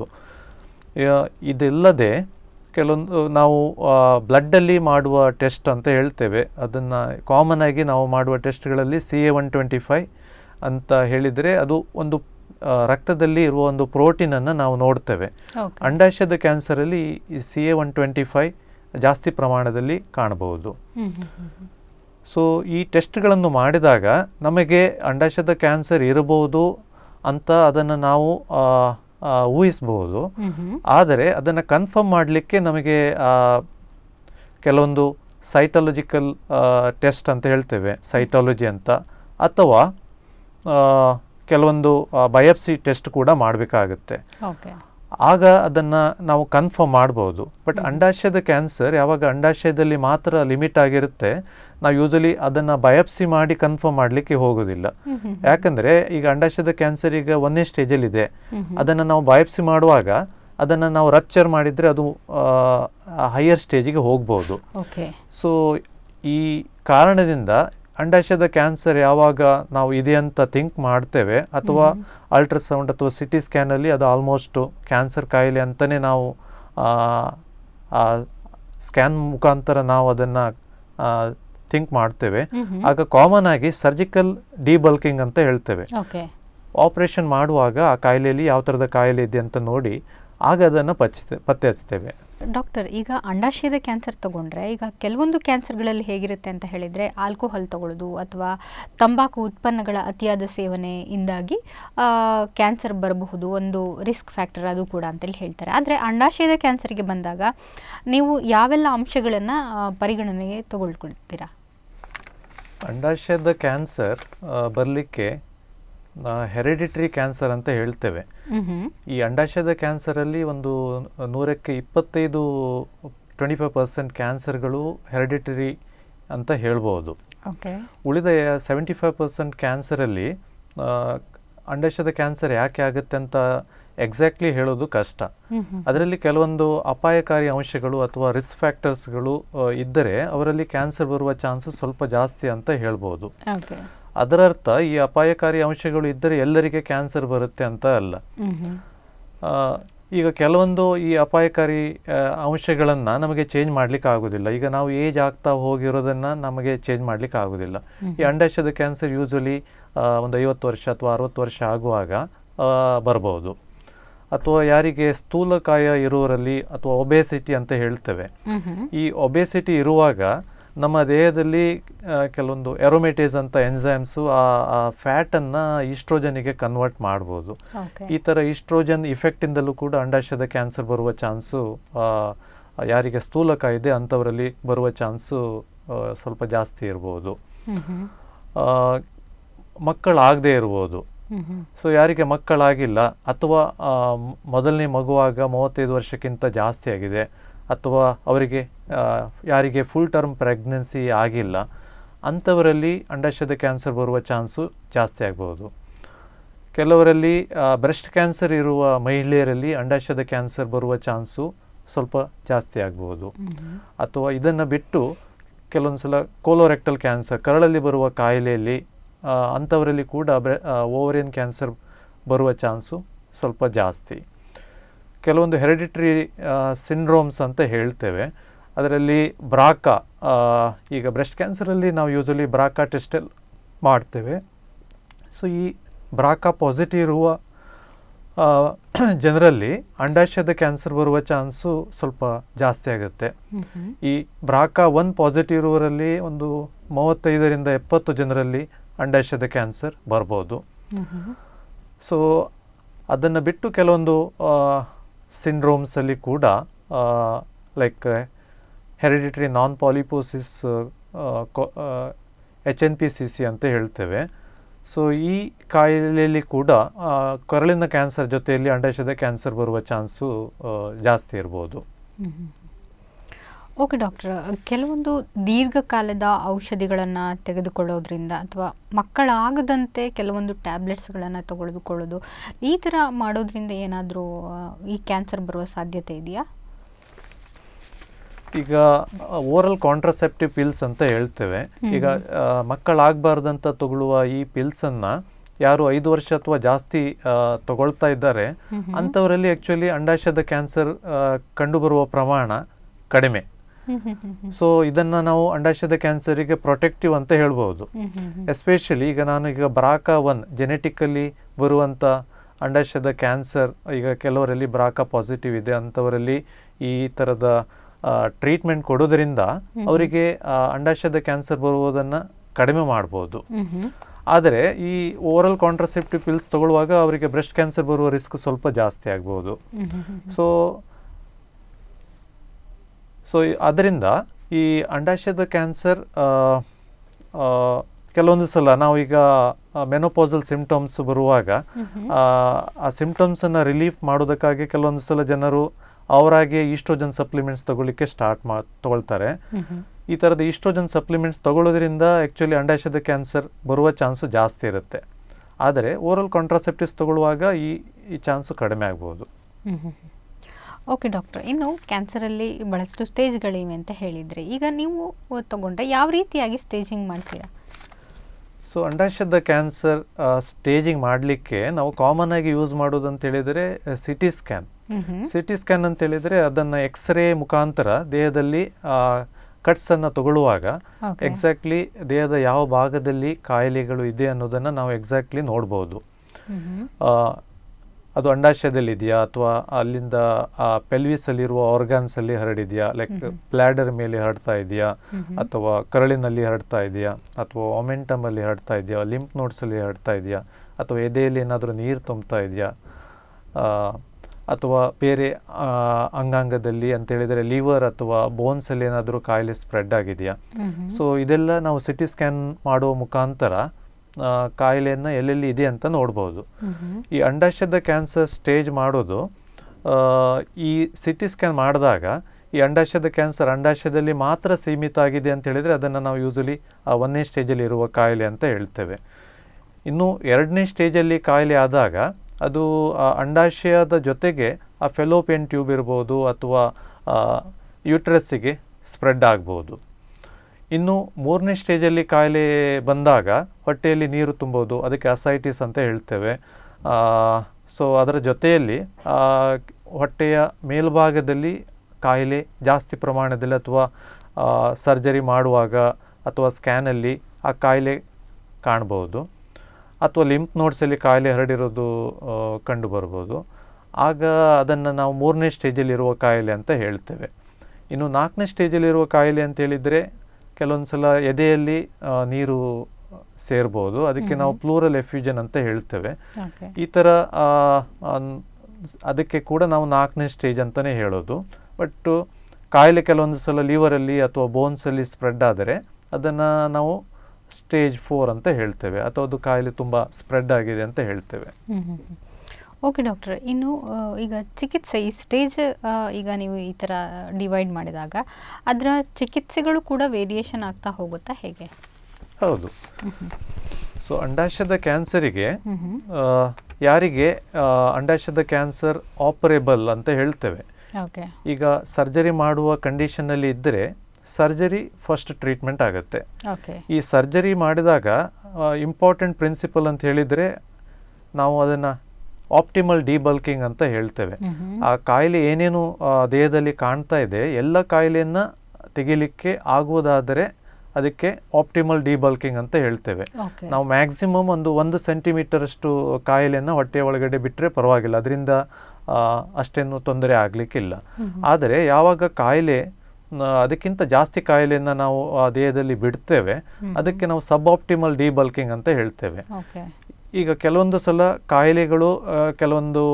ಯಾ- ಇದಲ್ಲದೆ ಕೆಲವೊಂದು ನಾವು ಬ್ಲಡ್ಡಲ್ಲಿ ಮಾಡುವ ಟೆಸ್ಟ್ ಅಂತ ಹೇಳ್ತೇವೆ ಅದನ್ನು ಕಾಮನ್ ಆಗಿ ನಾವು ಮಾಡುವ ಟೆಸ್ಟ್ಗಳಲ್ಲಿ C A one twenty five ಅಂತ ಹೇಳಿದರೆ ಅದು ಒಂದು ಆ, ರಕ್ತದಲ್ಲಿ ಇರುವ ಒಂದು ಪ್ರೋಟೀನನ್ನು ನಾವು ನೋಡ್ತೇವೆ ಓಕೆ ಅಂಡಾಶಯದ ಕ್ಯಾನ್ಸರಲ್ಲಿ ಈ C A one twenty five ಜಾಸ್ತಿ ಪ್ರಮಾಣದಲ್ಲಿ ಕಾಣಬಹುದು ಹ್ಮ್ ಹ್ಮ್ ಹ್ಮ್ ಹ್ಮ್. ಸೊ ಈ ಟೆಸ್ಟ್ಗಳನ್ನು ಮಾಡಿದಾಗ ನಮಗೆ ಅಂಡಾಶಯದ ಕ್ಯಾನ್ಸರ್ ಇರಬಹುದು ಅಂತ ಅದನ್ನು ನಾವು ಆ, ಆ, ಊಹಿಸಬಹುದು ಹ್ಮ್ ಹ್ಮ್. ಆದರೆ ಅದನ್ನು ಕನ್ಫರ್ಮ್ ಮಾಡಲಿಕ್ಕೆ ನಮಗೆ ಆ, ಕೆಲವೊಂದು ಸೈಟಾಲಜಿಕಲ್ ಟೆಸ್ಟ್ ಅಂತ ಹೇಳ್ತೇವೆ ಸೈಟಾಲಜಿ ಅಂತ ಅಥವಾ ಆ, ಕೆಲವೊಂದು ಬಯಾಪ್ಸಿ ಟೆಸ್ಟ್ ಕೂಡ ಮಾಡಬೇಕಾಗುತ್ತೆ ಓಕೆ ಆಗ ಅದನ್ನು ನಾವು ಕನ್ಫರ್ಮ್ ಮಾಡ್ಬೋದು ಬಟ್ ಅಂಡಾಶಯದ ಕ್ಯಾನ್ಸರ್ ಯಾವಾಗ ಅಂಡಾಶಯದಲ್ಲಿ ಮಾತ್ರ ಲಿಮಿಟ್ ಆಗಿರುತ್ತೆ ನಾವು ಯೂಶಲಿ ಅದನ್ನು ಬಯಾಪ್ಸಿ ಮಾಡಿ ಕನ್ಫರ್ಮ್ ಮಾಡಲಿಕ್ಕೆ ಹೋಗೋದಿಲ್ಲ ಹ್ಮ್ ಹ್ಮ್ ಯಾಕಂದರೆ ಈಗ ಅಂಡಾಶಯದ ಕ್ಯಾನ್ಸರ್ ಈಗ ಒಂದನೇ ಸ್ಟೇಜಲ್ಲಿದೆ ಹ್ಮ್ ಹ್ಮ್. ಅದನ್ನು ನಾವು ಬಯಾಪ್ಸಿ ಮಾಡುವಾಗ ಅದನ್ನು ನಾವು ರಪ್ಚರ್ ಮಾಡಿದರೆ ಅದು ಹೈಯರ್ ಸ್ಟೇಜಿಗೆ ಹೋಗ್ಬೋದು ಓಕೆ ಸೊ ಈ ಕಾರಣದಿಂದ ಅಂಡಾಶಯದ ಕ್ಯಾನ್ಸರ್ ಯಾವಾಗ ನಾವು ಇದೆ ಅಂತ ಥಿಂಕ್ ಮಾಡ್ತೇವೆ ಅಥವಾ ಅಲ್ಟ್ರಾಸೌಂಡ್ ಅಥವಾ ಸಿ ಟಿ ಸ್ಕ್ಯಾನಲ್ಲಿ ಅದು ಆಲ್ಮೋಸ್ಟ್ ಕ್ಯಾನ್ಸರ್ ಕಾಯಿಲೆ ಅಂತಲೇ ನಾವು ಸ್ಕ್ಯಾನ್ ಮುಖಾಂತರ ನಾವು ಅದನ್ನು ಥಿಂಕ್ ಮಾಡ್ತೇವೆ ಹ್ಮ್ ಹ್ಮ್. ಆಗ ಕಾಮನ್ ಆಗಿ ಸರ್ಜಿಕಲ್ ಡಿಬಲ್ಕಿಂಗ್ ಅಂತ ಹೇಳ್ತೇವೆ ಓಕೆ ಆಪರೇಷನ್ ಮಾಡುವಾಗ ಆ ಕಾಯಿಲೆಯಲ್ಲಿ ಯಾವ ಥರದ ಕಾಯಿಲೆ ಇದೆ ಅಂತ ನೋಡಿ ಆಗ ಅದನ್ನು ಪಚ್ಚೆ ಪತ್ತೆ ಹಚ್ತೇವೆ ಡಾಕ್ಟರ್ ಈಗ ಅಂಡಾಶಯದ ಕ್ಯಾನ್ಸರ್ ತಗೊಂಡ್ರೆ ಈಗ ಕೆಲವೊಂದು ಕ್ಯಾನ್ಸರ್ಗಳಲ್ಲಿ ಹೇಗಿರುತ್ತೆ ಅಂತ ಹೇಳಿದರೆ ಆಲ್ಕೋಹಾಲ್ ತಗೊಳ್ಳೋದು ಅಥವಾ ತಂಬಾಕು ಉತ್ಪನ್ನಗಳ ಅತಿಯಾದ ಸೇವನೆಯಿಂದಾಗಿ ಆ, ಕ್ಯಾನ್ಸರ್ ಬರಬಹುದು ಒಂದು ರಿಸ್ಕ್ ಫ್ಯಾಕ್ಟರ್ ಅದು ಕೂಡ ಅಂತೇಳಿ ಹೇಳ್ತಾರೆ ಆದರೆ ಅಂಡಾಶಯದ ಕ್ಯಾನ್ಸರ್ಗೆ ಬಂದಾಗ ನೀವು ಯಾವೆಲ್ಲ ಅಂಶಗಳನ್ನು ಪರಿಗಣನೆಗೆ ತಗೊಳ್ಕೊಳ್ತೀರಾ ಅಂಡಾಶಯದ ಕ್ಯಾನ್ಸರ್ ಬರಲಿಕ್ಕೆ ಹೆರಿಡಿಟ್ರಿ ಕ್ಯಾನ್ಸರ್ ಅಂತ ಹೇಳ್ತೇವೆ ಹ್ಮ್ ಹ್ಮ್ ಈ ಅಂಡಾಶಯದ ಕ್ಯಾನ್ಸರಲ್ಲಿ ಒಂದು ನೂರಕ್ಕೆ ಇಪ್ಪತ್ತೈದು ಟ್ವೆಂಟಿ ಫೈವ್ ಪರ್ಸೆಂಟ್ ಕ್ಯಾನ್ಸರ್ಗಳು ಹೆರಿಡಿಟರಿ ಅಂತ ಹೇಳ್ಬೋದು ಓಕೆ ಉಳಿದ ಸೆವೆಂಟಿ ಫೈವ್ ಪರ್ಸೆಂಟ್ ಕ್ಯಾನ್ಸರಲ್ಲಿ ಅಂಡಾಶಯದ ಕ್ಯಾನ್ಸರ್ ಯಾಕೆ ಆಗುತ್ತೆ ಅಂತ ಎಕ್ಸಾಕ್ಟ್ಲಿ ಹೇಳೋದು ಕಷ್ಟ ಹ್ಮ್ ಹ್ಮ್ ಅದರಲ್ಲಿ ಕೆಲವೊಂದು ಅಪಾಯಕಾರಿ ಅಂಶಗಳು ಅಥವಾ ರಿಸ್ಕ್ ಫ್ಯಾಕ್ಟರ್ಸ್ಗಳು ಇದ್ದರೆ ಅವರಲ್ಲಿ ಕ್ಯಾನ್ಸರ್ ಬರುವ ಚಾನ್ಸಸ್ ಸ್ವಲ್ಪ ಜಾಸ್ತಿ ಅಂತ ಹೇಳ್ಬೋದು ಓಕೆ ಅದರರ್ಥ ಈ ಅಪಾಯಕಾರಿ ಅಂಶಗಳು ಇದ್ದರೆ ಎಲ್ಲರಿಗೆ ಕ್ಯಾನ್ಸರ್ ಬರುತ್ತೆ ಅಂತ ಅಲ್ಲ ಹ್ಮ್ ಹ್ಮ್ ಆ, ಈಗ ಕೆಲವೊಂದು ಈ ಅಪಾಯಕಾರಿ ಅಂಶಗಳನ್ನು ನಮಗೆ ಚೇಂಜ್ ಮಾಡ್ಲಿಕ್ಕೆ ಆಗೋದಿಲ್ಲ ಈಗ ನಾವು ಏಜ್ ಆಗ್ತಾ ಹೋಗಿರೋದನ್ನ ನಮಗೆ ಚೇಂಜ್ ಮಾಡ್ಲಿಕ್ಕೆ ಆಗೋದಿಲ್ಲ ಈ ಅಂಡಾಶಯದ ಕ್ಯಾನ್ಸರ್ ಯೂಶಲಿ ಒಂದು ಐವತ್ತು ವರ್ಷ ಅಥವಾ ಅರವತ್ತು ವರ್ಷ ಆಗುವಾಗ ಆ, ಬರ್ಬೋದು ಅಥವಾ ಯಾರಿಗೆ ಸ್ಥೂಲಕಾಯ ಇರುವವರಲ್ಲಿ ಅಥವಾ ಒಬೇಸಿಟಿ ಅಂತ ಹೇಳ್ತೇವೆ ಹ್ಮ್ ಹ್ಮ್ ಈ ಒಬೇಸಿಟಿ ಇರುವಾಗ ನಮ್ಮ ದೇಹದಲ್ಲಿ ಆ, ಕೆಲವೊಂದು ಎರೋಮೇಟೇಸ್ ಅಂತ ಎನ್ಸೈಮ್ಸು ಆ ಫ್ಯಾಟನ್ನು ಈಸ್ಟ್ರೋಜನಿಗೆ ಕನ್ವರ್ಟ್ ಮಾಡ್ಬೋದು ಓಕೆ ಈ ಥರ ಈಸ್ಟ್ರೋಜನ್ ಇಫೆಕ್ಟಿಂದಲೂ ಕೂಡ ಅಂಡಾಶಯದ ಕ್ಯಾನ್ಸರ್ ಬರುವ ಚಾನ್ಸು ಯಾರಿಗೆ ಸ್ಥೂಲಕ ಇದೆ ಅಂಥವರಲ್ಲಿ ಬರುವ ಚಾನ್ಸು ಆ, ಸ್ವಲ್ಪ ಜಾಸ್ತಿ ಇರ್ಬೋದು ಹ್ಮ್ ಹ್ಮ್ ಆ, ಮಕ್ಕಳಾಗದೇ ಇರ್ಬೋದು ಹ್ಮ್ ಹ್ಮ್ ಸೊ ಯಾರಿಗೆ ಮಕ್ಕಳಾಗಿಲ್ಲ ಅಥವಾ ಆ, ಮ್- ಮೊದಲನೇ ಮಗುವಾಗ ಮೂವತ್ತೈದು ವರ್ಷಕ್ಕಿಂತ ಜಾಸ್ತಿ ಆಗಿದೆ ಅಥವಾ ಅವರಿಗೆ ಆ, ಯಾರಿಗೆ ಫುಲ್ ಟರ್ಮ್ ಪ್ರೆಗ್ನೆನ್ಸಿ ಆಗಿಲ್ಲ ಅಂಥವರಲ್ಲಿ ಅಂಡಾಶಯದ ಕ್ಯಾನ್ಸರ್ ಬರುವ ಚಾನ್ಸು ಜಾಸ್ತಿ ಆಗ್ಬೋದು ಕೆಲವರಲ್ಲಿ ಬ್ರೆಸ್ಟ್ ಕ್ಯಾನ್ಸರ್ ಇರುವ ಮಹಿಳೆಯರಲ್ಲಿ ಅಂಡಾಶಯದ ಕ್ಯಾನ್ಸರ್ ಬರುವ ಚಾನ್ಸು ಸ್ವಲ್ಪ ಜಾಸ್ತಿ ಆಗ್ಬೋದು ಹ್ಮ್ ಹ್ಮ್ ಅಥವಾ ಇದನ್ನು ಬಿಟ್ಟು ಕೆಲವೊಂದು ಸಲ ಕೋಲೋರೆಕ್ಟಲ್ ಕ್ಯಾನ್ಸರ್ ಕರಳಲ್ಲಿ ಬರುವ ಕಾಯಿಲೆಯಲ್ಲಿ ಆ, ಅಂಥವರಲ್ಲಿ ಕೂಡ ಓವರಿಯನ್ ಕ್ಯಾನ್ಸರ್ ಬರುವ ಚಾನ್ಸು ಸ್ವಲ್ಪ ಜಾಸ್ತಿ ಕೆಲವೊಂದು ಹೆರಿಡಿಟ್ರಿ ಸಿಂಡ್ರೋಮ್ಸ್ ಅಂತ ಹೇಳ್ತೇವೆ ಅದರಲ್ಲಿ ಬ್ರಾಕಾ ಆ, ಈಗ ಬ್ರೆಸ್ಟ್ ಕ್ಯಾನ್ಸರಲ್ಲಿ ನಾವು ಯೂಸಲಿ ಬ್ರಾಕಾ ಟೆಸ್ಟೆಲ್ ಮಾಡ್ತೇವೆ ಸೊ ಈ ಬ್ರಾಕಾ ಪಾಸಿಟಿವ್ ಇರುವ ಆ, ಜನರಲ್ಲಿ ಅಂಡಾಶಯದ ಕ್ಯಾನ್ಸರ್ ಬರುವ ಚಾನ್ಸು ಸ್ವಲ್ಪ ಜಾಸ್ತಿ ಆಗುತ್ತೆ ಹ್ಮ್ ಹ್ಮ್ ಈ ಬ್ರಾಕಾ ಒನ್ ಪಾಸಿಟಿವ್ ಇರುವವರಲ್ಲಿ ಒಂದು ಮೂವತ್ತೈದರಿಂದ ಎಪ್ಪತ್ತು ಜನರಲ್ಲಿ ಅಂಡಾಶಯದ ಕ್ಯಾನ್ಸರ್ ಬರ್ಬೋದು ಹ್ಮ್ ಹ್ಮ್ ಸೊ ಅದನ್ನು ಬಿಟ್ಟು ಕೆಲವೊಂದು ಸಿಂಡ್ರೋಮ್ಸಲ್ಲಿ ಕೂಡ like hereditary non polyposis H N P C C ಅಂತ ಹೇಳ್ತೇವೆ ಸೊ ಈ ಕಾಯಿಲೆಯಲ್ಲಿ ಕೂಡ ಆ, ಕರಳಿನ ಕ್ಯಾನ್ಸರ್ ಜೊತೆಯಲ್ಲಿ ಅಂಡಾಶಯದ ಕ್ಯಾನ್ಸರ್ ಬರುವ ಚಾನ್ಸು ಜಾಸ್ತಿ ಇರ್ಬೋದು ಓಕೆ ಡಾಕ್ಟರ್ ಕೆಲವೊಂದು ದೀರ್ಘಕಾಲದ ಔಷಧಿಗಳನ್ನು ತೆಗೆದುಕೊಳ್ಳೋದ್ರಿಂದ ಅಥವಾ ಮಕ್ಕಳಾಗದಂತೆ ಕೆಲವೊಂದು ಟ್ಯಾಬ್ಲೆಟ್ಸ್ಗಳನ್ನು ತೆಗೆದುಕೊಳ್ಳೋದು ಈ ಥರ ಮಾಡೋದ್ರಿಂದ ಏನಾದರೂ ಈ ಕ್ಯಾನ್ಸರ್ ಬರುವ ಸಾಧ್ಯತೆ ಇದೆಯಾ ಈಗ ಓರಲ್ ಕಾಂಟ್ರಸೆಪ್ಟಿವ್ ಪಿಲ್ಸ್ ಅಂತ ಹೇಳ್ತೇವೆ ಈಗ ಆ, ಮಕ್ಕಳಾಗಬಾರ್ದಂತ ತಗೊಳ್ಳುವ ಈ ಪಿಲ್ಸನ್ನು ಯಾರು ಐದು ವರ್ಷ ಅಥವಾ ಜಾಸ್ತಿ ಆ, ತಗೊಳ್ತಾ ಇದ್ದಾರೆ ಅಂಥವರಲ್ಲಿ ಆ್ಯಕ್ಚುಲಿ ಅಂಡಾಶಯದ ಕ್ಯಾನ್ಸರ್ ಕಂಡುಬರುವ ಪ್ರಮಾಣ ಕಡಿಮೆ ಹ್ಮ್ ಹ್ಮ್ ಹ್ಮ್ ಹ್ಮ್ ಸೊ ಇದನ್ನು ನಾವು ಅಂಡಾಶಯದ ಕ್ಯಾನ್ಸರಿಗೆ ಪ್ರೊಟೆಕ್ಟಿವ್ ಅಂತ ಹೇಳ್ಬೋದು ಹ್ಮ್ ಹ್ಮ್ ಹ್ಮ್ ಎಸ್ಪೆಷಲಿ ಈಗ ನಾನು ಈಗ ಬ್ರಾಕಾ ಒನ್ ಜೆನೆಟಿಕಲಿ ಬರುವಂಥ ಅಂಡಾಶಯದ ಕ್ಯಾನ್ಸರ್ ಈಗ ಕೆಲವರಲ್ಲಿ ಬ್ರಾಕಾ ಪಾಸಿಟಿವ್ ಇದೆ ಅಂಥವರಲ್ಲಿ ಈ ಥರದ ಟ್ರೀಟ್ಮೆಂಟ್ ಕೊಡೋದ್ರಿಂದ ಅವರಿಗೆ ಆ, ಅಂಡಾಶಯದ ಕ್ಯಾನ್ಸರ್ ಬರುವುದನ್ನು ಕಡಿಮೆ ಮಾಡ್ಬೋದು ಹ್ಮ್ ಹ್ಮ್ ಆದರೆ ಈ ಓರಲ್ ಕಾಂಟ್ರಸೆಪ್ಟಿವ್ ಪಿಲ್ಸ್ ತಗೊಳ್ಳುವಾಗ ಅವರಿಗೆ ಬ್ರೆಸ್ಟ್ ಕ್ಯಾನ್ಸರ್ ಬರುವ ರಿಸ್ಕ್ ಸ್ವಲ್ಪ ಜಾಸ್ತಿ ಆಗ್ಬೋದು ಹ್ಮ್ ಹ್ಮ್ ಹ್ಮ್ ಸೊ ಸೊ ಅದರಿಂದ ಈ ಅಂಡಾಶಯದ ಕ್ಯಾನ್ಸರ್ ಕೆಲವೊಂದು ಸಲ ನಾವೀಗ ಮೆನೋಪಾಸಲ್ ಸಿಂಪ್ಟಮ್ಸ್ ಬರುವಾಗ ಆ, ಆ ಸಿಂಪ್ಟಮ್ಸನ್ನು ರಿಲೀಫ್ ಮಾಡೋದಕ್ಕಾಗಿ ಕೆಲವೊಂದು ಸಲ ಜನರು ಅವರಾಗೆ ಈಸ್ಟ್ರೋಜನ್ ಸಪ್ಲಿಮೆಂಟ್ಸ್ ತಗೊಳ್ಳಿಕ್ಕೆ ಸ್ಟಾರ್ಟ್ ಮಾ ತಗೊಳ್ತಾರೆ ಹ್ಮ್ ಹ್ಮ್ ಈ ಥರದ ಈಸ್ಟ್ರೋಜನ್ ಸಪ್ಲಿಮೆಂಟ್ಸ್ ತಗೊಳ್ಳೋದ್ರಿಂದ ಆ್ಯಕ್ಚುಲಿ ಅಂಡಾಶಯದ ಕ್ಯಾನ್ಸರ್ ಬರುವ ಚಾನ್ಸು ಜಾಸ್ತಿ ಇರುತ್ತೆ ಆದರೆ ಓರಲ್ ಕಾಂಟ್ರಾಸೆಪ್ಟಿವ್ಸ್ ತಗೊಳ್ಳುವಾಗ ಈ ಈ ಚಾನ್ಸು ಕಡಿಮೆ ಆಗ್ಬೋದು ಹ್ಮ್ ಹ್ಮ್ ಹ್ಮ್. ಓಕೆ ಡಾಕ್ಟರ್ ಇನ್ನು ಕ್ಯಾನ್ಸರಲ್ಲಿ ಬಹಳಷ್ಟು ಸ್ಟೇಜ್ಗಳಿವೆ ಅಂತ ಹೇಳಿದ್ರಿ ಈಗ ನೀವು ತಗೊಂಡ್ರೆ ಯಾವ ರೀತಿಯಾಗಿ ಸ್ಟೇಜಿಂಗ್ ಮಾಡ್ತೀರಾ ಸೊ ಅಂಡಾಶಯದ ಕ್ಯಾನ್ಸರ್ ಸ್ಟೇಜಿಂಗ್ ಮಾಡಲಿಕ್ಕೆ ನಾವು ಕಾಮನ್ ಆಗಿ ಯೂಸ್ ಮಾಡೋದು ಅಂತ ಹೇಳಿದರೆ C T scan hmm hmm C T scan ಅಂತ ಹೇಳಿದರೆ ಅದನ್ನು ಎಕ್ಸ್ರೇ ಮುಖಾಂತರ ದೇಹದಲ್ಲಿ ಕಟ್ಸನ್ನು ತಗೊಳ್ಳುವಾಗ Okay. ಎಕ್ಸಾಕ್ಟ್ಲಿ ದೇಹದ ಯಾವ ಭಾಗದಲ್ಲಿ ಕಾಯಿಲೆಗಳು ಇದೆ ಅನ್ನೋದನ್ನು ನಾವು ಎಕ್ಸಾಕ್ಟ್ಲಿ ನೋಡ್ಬೋದು ಹ್ಮ್ ಹ್ಮ್ ಆ, ಅದು ಅಂಡಾಶಯದಲ್ಲಿ ಇದೆಯಾ ಅಥವಾ ಅಲ್ಲಿಂದ ಆ ಪೆಲ್ವಿಸ್ ಅಲ್ಲಿರುವ ಆರ್ಗಾನ್ಸ್ ಅಲ್ಲಿ ಹರಡಿದೆಯಾ ಲೈಕ್ ಬ್ಲ್ಯಾಡರ್ ಮೇಲೆ ಹರಡ್ತಾ ಇದೆಯಾ ಅಥವಾ ಕರಳಿನಲ್ಲಿ ಹರಡ್ತಾ ಇದೆಯಾ ಅಥವಾ ಒಮೆಂಟಮ್ ಅಲ್ಲಿ ಹರಡ್ತಾ ಇದೆಯಾ ಲಿಂಪ್ ನೋಟ್ಸ್ ಅಲ್ಲಿ ಹರಡ್ತಾ ಇದೆಯಾ ಅಥವಾ ಎದೆಯಲ್ಲಿ ಏನಾದರೂ ನೀರು ತುಂಬ್ತಾ ಇದೆಯಾ ಆ, ಅಥವಾ ಬೇರೆ ಆ, ಅಂಗಾಂಗದಲ್ಲಿ ಅಂತ ಹೇಳಿದರೆ ಲಿವರ್ ಅಥವಾ ಬೋನ್ಸ್ ಅಲ್ಲಿ ಏನಾದರೂ ಕಾಯಿಲೆ ಸ್ಪ್ರೆಡ್ ಆಗಿದೆಯಾ ಹ್ಮ್ ಹ್ಮ್ ಸೊ ಇದೆಲ್ಲ ನಾವು ಸಿಟಿ ಸ್ಕ್ಯಾನ್ ಮಾಡುವ ಮುಖಾಂತರ ಆ, ಕಾಯಿಲೆಯನ್ನು ಎಲ್ಲೆಲ್ಲಿ ಇದೆ ಅಂತ ನೋಡ್ಬೋದು ಹ್ಮ್ ಹ್ಮ್ ಈ ಅಂಡಾಶಯದ ಕ್ಯಾನ್ಸರ್ ಸ್ಟೇಜ್ ಮಾಡೋದು ಆ, ಈ ಸಿಟಿ ಸ್ಕ್ಯಾನ್ ಮಾಡಿದಾಗ ಈ ಅಂಡಾಶಯದ ಕ್ಯಾನ್ಸರ್ ಅಂಡಾಶಯದಲ್ಲಿ ಮಾತ್ರ ಸೀಮಿತ ಆಗಿದೆ ಅಂತ ಹೇಳಿದರೆ ಅದನ್ನು ನಾವು ಯೂಸಲಿ ಆ ಒಂದನೇ ಸ್ಟೇಜಲ್ಲಿ ಇರುವ ಕಾಯಿಲೆ ಅಂತ ಹೇಳ್ತೇವೆ ಇನ್ನು ಎರಡನೇ ಸ್ಟೇಜಲ್ಲಿ ಕಾಯಿಲೆ ಆದಾಗ ಅದು ಆ ಅಂಡಾಶಯದ ಜೊತೆಗೆ ಆ ಫೆಲೋಪಿಯನ್ ಟ್ಯೂಬ್ ಇರ್ಬೋದು ಅಥವಾ ಯೂಟ್ರಸ್ಸಿಗೆ ಸ್ಪ್ರೆಡ್ ಆಗ್ಬೋದು ಇನ್ನು ಮೂರನೇ ಸ್ಟೇಜಲ್ಲಿ ಕಾಯಿಲೆ ಬಂದಾಗ ಹೊಟ್ಟೆಯಲ್ಲಿ ನೀರು ತುಂಬೋದು ಅದಕ್ಕೆ ಅಸೈಟಿಸ್ ಅಂತ ಹೇಳ್ತೇವೆ ಸೊ ಅದರ ಜೊತೆಯಲ್ಲಿ ಆ, ಹೊಟ್ಟೆಯ ಮೇಲ್ಭಾಗದಲ್ಲಿ ಕಾಯಿಲೆ ಜಾಸ್ತಿ ಪ್ರಮಾಣದಲ್ಲಿ ಅಥವಾ ಸರ್ಜರಿ ಮಾಡುವಾಗ ಅಥವಾ ಸ್ಕ್ಯಾನಲ್ಲಿ ಆ ಕಾಯಿಲೆ ಕಾಣ್ಬೋದು ಅಥವಾ ಲಿಂಪ್ ನೋಟ್ಸಲ್ಲಿ ಕಾಯಿಲೆ ಹರಡಿರೋದು ಆ, ಕಂಡು ಬರ್ಬೋದು ಆಗ ಅದನ್ನು ನಾವು ಮೂರನೇ ಸ್ಟೇಜಲ್ಲಿರುವ ಕಾಯಿಲೆ ಅಂತ ಹೇಳ್ತೇವೆ ಇನ್ನು ನಾಲ್ಕನೇ ಸ್ಟೇಜಲ್ಲಿರುವ ಕಾಯಿಲೆ ಅಂತ ಹೇಳಿದರೆ ಕೆಲವೊಂದು ಸಲ ಎದೆಯಲ್ಲಿ ಆ, ನೀರು ಸೇರ್ಬೋದು ಅದಕ್ಕೆ ನಾವು ಪ್ಲೂರಲ್ ಎಫ್ಯೂಷನ್ ಅಂತ ಹೇಳ್ತೇವೆ ಓಕೆ ಈ ಥರ ಆ, ಅನ್- ಅದಕ್ಕೆ ಕೂಡ ನಾವು ನಾಲ್ಕನೇ ಸ್ಟೇಜ್ ಅಂತಲೇ ಹೇಳೋದು ಬಟ್ ಕಾಯಿಲೆ ಕೆಲವೊಂದು ಸಲ ಲಿವರಲ್ಲಿ ಅಥವಾ ಬೋನ್ಸಲ್ಲಿ ಸ್ಪ್ರೆಡ್ ಆದರೆ ಅದನ್ನು ನಾವು ಸ್ಟೇಜ್ ಫೋರ್ ಅಂತ ಹೇಳ್ತೇವೆ ಅಥವಾ ಅದು ಕಾಯಿಲೆ ತುಂಬ ಸ್ಪ್ರೆಡ್ ಆಗಿದೆ ಅಂತ ಹೇಳ್ತೇವೆ ಓಕೆ ಡಾಕ್ಟರ್ ಇನ್ನು ಆ, ಈಗ ಚಿಕಿತ್ಸೆ ಈ ಸ್ಟೇಜ್ ಈಗ ನೀವು ಈ ಥರ ಡಿವೈಡ್ ಮಾಡಿದಾಗ ಅದರ ಚಿಕಿತ್ಸೆಗಳು ಕೂಡ ವೇರಿಯೇಷನ್ ಆಗ್ತಾ ಹೋಗುತ್ತಾ ಹೇಗೆ ಹೌದು ಸೊ ಅಂಡಾಶಯದ ಕ್ಯಾನ್ಸರಿಗೆ ಹ್ಮ್ ಹ್ಮ್. ಆ, ಯಾರಿಗೆ ಆ, ಅಂಡಾಶಯದ ಕ್ಯಾನ್ಸರ್ ಆಪರೇಬಲ್ ಅಂತ ಹೇಳ್ತೇವೆ ಓಕೆ ಈಗ ಸರ್ಜರಿ ಮಾಡುವ ಕಂಡೀಷನ್ನಲ್ಲಿ ಇದ್ದರೆ ಸರ್ಜರಿ ಫಸ್ಟ್ ಟ್ರೀಟ್ಮೆಂಟ್ ಆಗುತ್ತೆ ಓಕೆ ಈ ಸರ್ಜರಿ ಮಾಡಿದಾಗ ಇಂಪಾರ್ಟೆಂಟ್ ಪ್ರಿನ್ಸಿಪಲ್ ಅಂತ ಹೇಳಿದರೆ ನಾವು ಅದನ್ನು ಆಪ್ಟಿಮಲ್ ಡಿಬಲ್ಕಿಂಗ್ ಅಂತ ಹೇಳ್ತೇವೆ ಹ್ಮ್ ಹ್ಮ್. ಆ ಕಾಯಿಲೆ ಏನೇನು ಆ, ದೇಹದಲ್ಲಿ ಕಾಣ್ತಾ ಇದೆ ಎಲ್ಲ ಕಾಯಿಲೆಯನ್ನು ತೆಗಿಲಿಕ್ಕೆ ಆಗುವುದಾದರೆ ಅದಕ್ಕೆ ಆಪ್ಟಿಮಲ್ ಡಿಬಲ್ಕಿಂಗ್ ಅಂತ ಹೇಳ್ತೇವೆ ಓಕೆ ನಾವು ಮ್ಯಾಕ್ಸಿಮಮ್ ಒಂದು ಒಂದು ಸೆಂಟಿಮೀಟರ್ ಅಷ್ಟು ಕಾಯಿಲೆಯನ್ನು ಹೊಟ್ಟೆಯ ಒಳಗಡೆ ಬಿಟ್ಟರೆ ಪರವಾಗಿಲ್ಲ ಅದರಿಂದ ಆ, ಅಷ್ಟೇನು ತೊಂದರೆ ಆಗಲಿಕ್ಕಿಲ್ಲ ಆದರೆ ಯಾವಾಗ ಕಾಯಿಲೆ ನ- ಅದಕ್ಕಿಂತ ಜಾಸ್ತಿ ಕಾಯಿಲೆಯನ್ನು ನಾವು ಆ ದೇಹದಲ್ಲಿ ಬಿಡ್ತೇವೆ ಅದಕ್ಕೆ ನಾವು ಸಬ್ ಆಪ್ಟಿಮಲ್ ಡಿಬಲ್ಕಿಂಗ್ ಅಂತ ಹೇಳ್ತೇವೆ ಓಕೆ ಈಗ ಕೆಲವೊಂದು ಸಲ ಕಾಯಿಲೆಗಳು ಆ, ಕೆಲವೊಂದು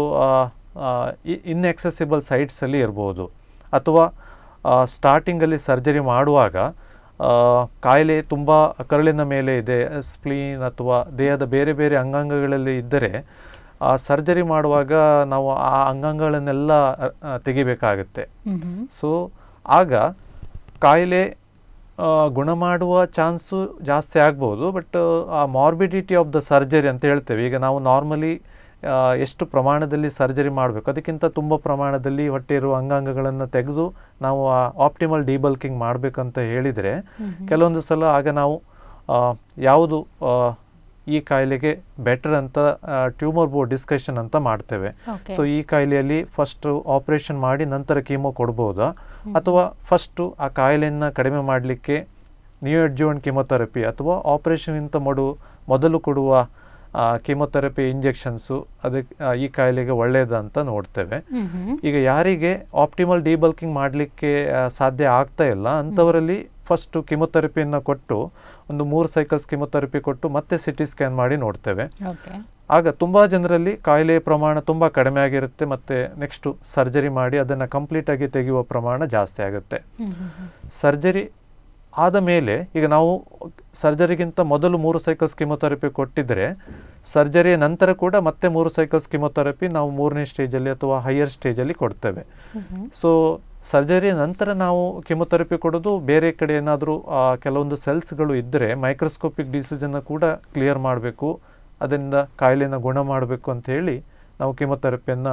ಇನ್ಎಕ್ಸೆಸಿಬಲ್ ಸೈಟ್ಸಲ್ಲಿ ಇರ್ಬೋದು ಅಥವಾ ಸ್ಟಾರ್ಟಿಂಗಲ್ಲಿ ಸರ್ಜರಿ ಮಾಡುವಾಗ ಆ, ಕಾಯಿಲೆ ತುಂಬ ಕರುಳಿನ ಮೇಲೆ ಇದೆ ಸ್ಪ್ಲೀನ್ ಅಥವಾ ದೇಹದ ಬೇರೆ ಬೇರೆ ಅಂಗಾಂಗಗಳಲ್ಲಿ ಇದ್ದರೆ ಆ ಸರ್ಜರಿ ಮಾಡುವಾಗ ನಾವು ಆ ಅಂಗಾಂಗಗಳನ್ನೆಲ್ಲ ಆ, ಆ, ತೆಗಿಬೇಕಾಗುತ್ತೆ ಹ್ಮ್ ಹ್ಮ್. ಸೊ ಆಗ ಕಾಯಿಲೆ ಆ, ಗುಣ ಮಾಡುವ ಚಾನ್ಸು ಜಾಸ್ತಿ ಆಗ್ಬೋದು ಬಟ್ ಆ ಮಾರ್ಬಿಡಿಟಿ ಆಫ್ ದ ಸರ್ಜರಿ ಅಂತ ಹೇಳ್ತೇವೆ ಈಗ ನಾವು ನಾರ್ಮಲಿ ಎಷ್ಟು ಪ್ರಮಾಣದಲ್ಲಿ ಸರ್ಜರಿ ಮಾಡಬೇಕು ಅದಕ್ಕಿಂತ ತುಂಬ ಪ್ರಮಾಣದಲ್ಲಿ ಹೊಟ್ಟೆ ಇರುವ ಅಂಗಾಂಗಗಳನ್ನು ತೆಗೆದು ನಾವು ಆಪ್ಟಿಮಲ್ ಡಿಬಲ್ಕಿಂಗ್ ಮಾಡಬೇಕಂತ ಹೇಳಿದರೆ ಕೆಲವೊಂದು ಸಲ ಆಗ ನಾವು ಆ, ಯಾವುದು ಆ, ಈ ಕಾಯಿಲೆಗೆ ಬೆಟರ್ ಅಂತ ಟ್ಯೂಮರ್ ಬೋರ್ಡ್ ಡಿಸ್ಕಷನ್ ಅಂತ ಮಾಡ್ತೇವೆ ಓಕೆ ಸೊ ಈ ಕಾಯಿಲೆಯಲ್ಲಿ ಫಸ್ಟ್ ಆಪರೇಷನ್ ಮಾಡಿ ನಂತರ ಕೀಮೋ ಕೊಡ್ಬೋದಾ ಅಥವಾ ಫಸ್ಟು ಆ ಕಾಯಿಲೆಯನ್ನು ಕಡಿಮೆ ಮಾಡಲಿಕ್ಕೆ ನ್ಯೂ ಅಡ್ಜುವೆಂಟ್ ಕಿಮೊಥೆರಪಿ ಅಥವಾ ಆಪರೇಷನ್ಗಿಂತ ಮೊಡು ಮೊದಲು ಕೊಡುವ ಕಿಮೊಥೆರಪಿ ಇಂಜೆಕ್ಷನ್ಸು ಅದಕ್ಕೆ ಆ, ಈ ಕಾಯಿಲೆಗೆ ಒಳ್ಳೆಯದ ಅಂತ ನೋಡ್ತೇವೆ ಹ್ಮ್ ಹ್ಮ್. ಈಗ ಯಾರಿಗೆ ಆಪ್ಟಿಮಲ್ ಡಿಬಲ್ಕಿಂಗ್ ಮಾಡಲಿಕ್ಕೆ ಸಾಧ್ಯ ಆಗ್ತಾ ಇಲ್ಲ ಅಂಥವರಲ್ಲಿ ಫಸ್ಟು ಕಿಮೊಥೆರಪಿಯನ್ನು ಕೊಟ್ಟು ಒಂದು ಮೂರು ಸೈಕಲ್ಸ್ ಕಿಮೊಥೆರಪಿ ಕೊಟ್ಟು ಮತ್ತೆ ಸಿಟಿ ಸ್ಕ್ಯಾನ್ ಮಾಡಿ ನೋಡ್ತೇವೆ ಓಕೆ ಆಗ ತುಂಬ ಜನರಲ್ಲಿ ಕಾಯಿಲೆಯ ಪ್ರಮಾಣ ತುಂಬ ಕಡಿಮೆ ಆಗಿರುತ್ತೆ ಮತ್ತು ನೆಕ್ಸ್ಟು ಸರ್ಜರಿ ಮಾಡಿ ಅದನ್ನು ಕಂಪ್ಲೀಟಾಗಿ ತೆಗೆಯುವ ಪ್ರಮಾಣ ಜಾಸ್ತಿ ಆಗುತ್ತೆ ಹ್ಮ್ ಹ್ಮ್ ಹ್ಮ್. ಸರ್ಜರಿ ಆದ ಮೇಲೆ ಈಗ ನಾವು ಸರ್ಜರಿಗಿಂತ ಮೊದಲು ಮೂರು ಸೈಕಲ್ಸ್ ಕಿಮೊಥೆರಪಿ ಕೊಟ್ಟಿದ್ದರೆ ಸರ್ಜರಿಯ ನಂತರ ಕೂಡ ಮತ್ತೆ ಮೂರು ಸೈಕಲ್ಸ್ ಕಿಮೊಥೆರಪಿ ನಾವು ಮೂರನೇ ಸ್ಟೇಜಲ್ಲಿ ಅಥವಾ ಹೈಯರ್ ಸ್ಟೇಜಲ್ಲಿ ಕೊಡ್ತೇವೆ ಹ್ಮ್ ಹ್ಮ್. ಸೊ ಸರ್ಜರಿ ನಂತರ ನಾವು ಕಿಮೊಥೆರಪಿ ಕೊಡೋದು ಬೇರೆ ಕಡೆ ಏನಾದರೂ ಕೆಲವೊಂದು ಸೆಲ್ಸ್ಗಳು ಇದ್ದರೆ ಮೈಕ್ರೋಸ್ಕೋಪಿಕ್ ಡಿಸೀಸನ್ನು ಕೂಡ ಕ್ಲಿಯರ್ ಮಾಡಬೇಕು ಅದರಿಂದ ಕಾಯಿಲೆನ ಗುಣ ಮಾಡಬೇಕು ಅಂತ ಹೇಳಿ ನಾವು ಕಿಮೊಥೆರಪಿಯನ್ನು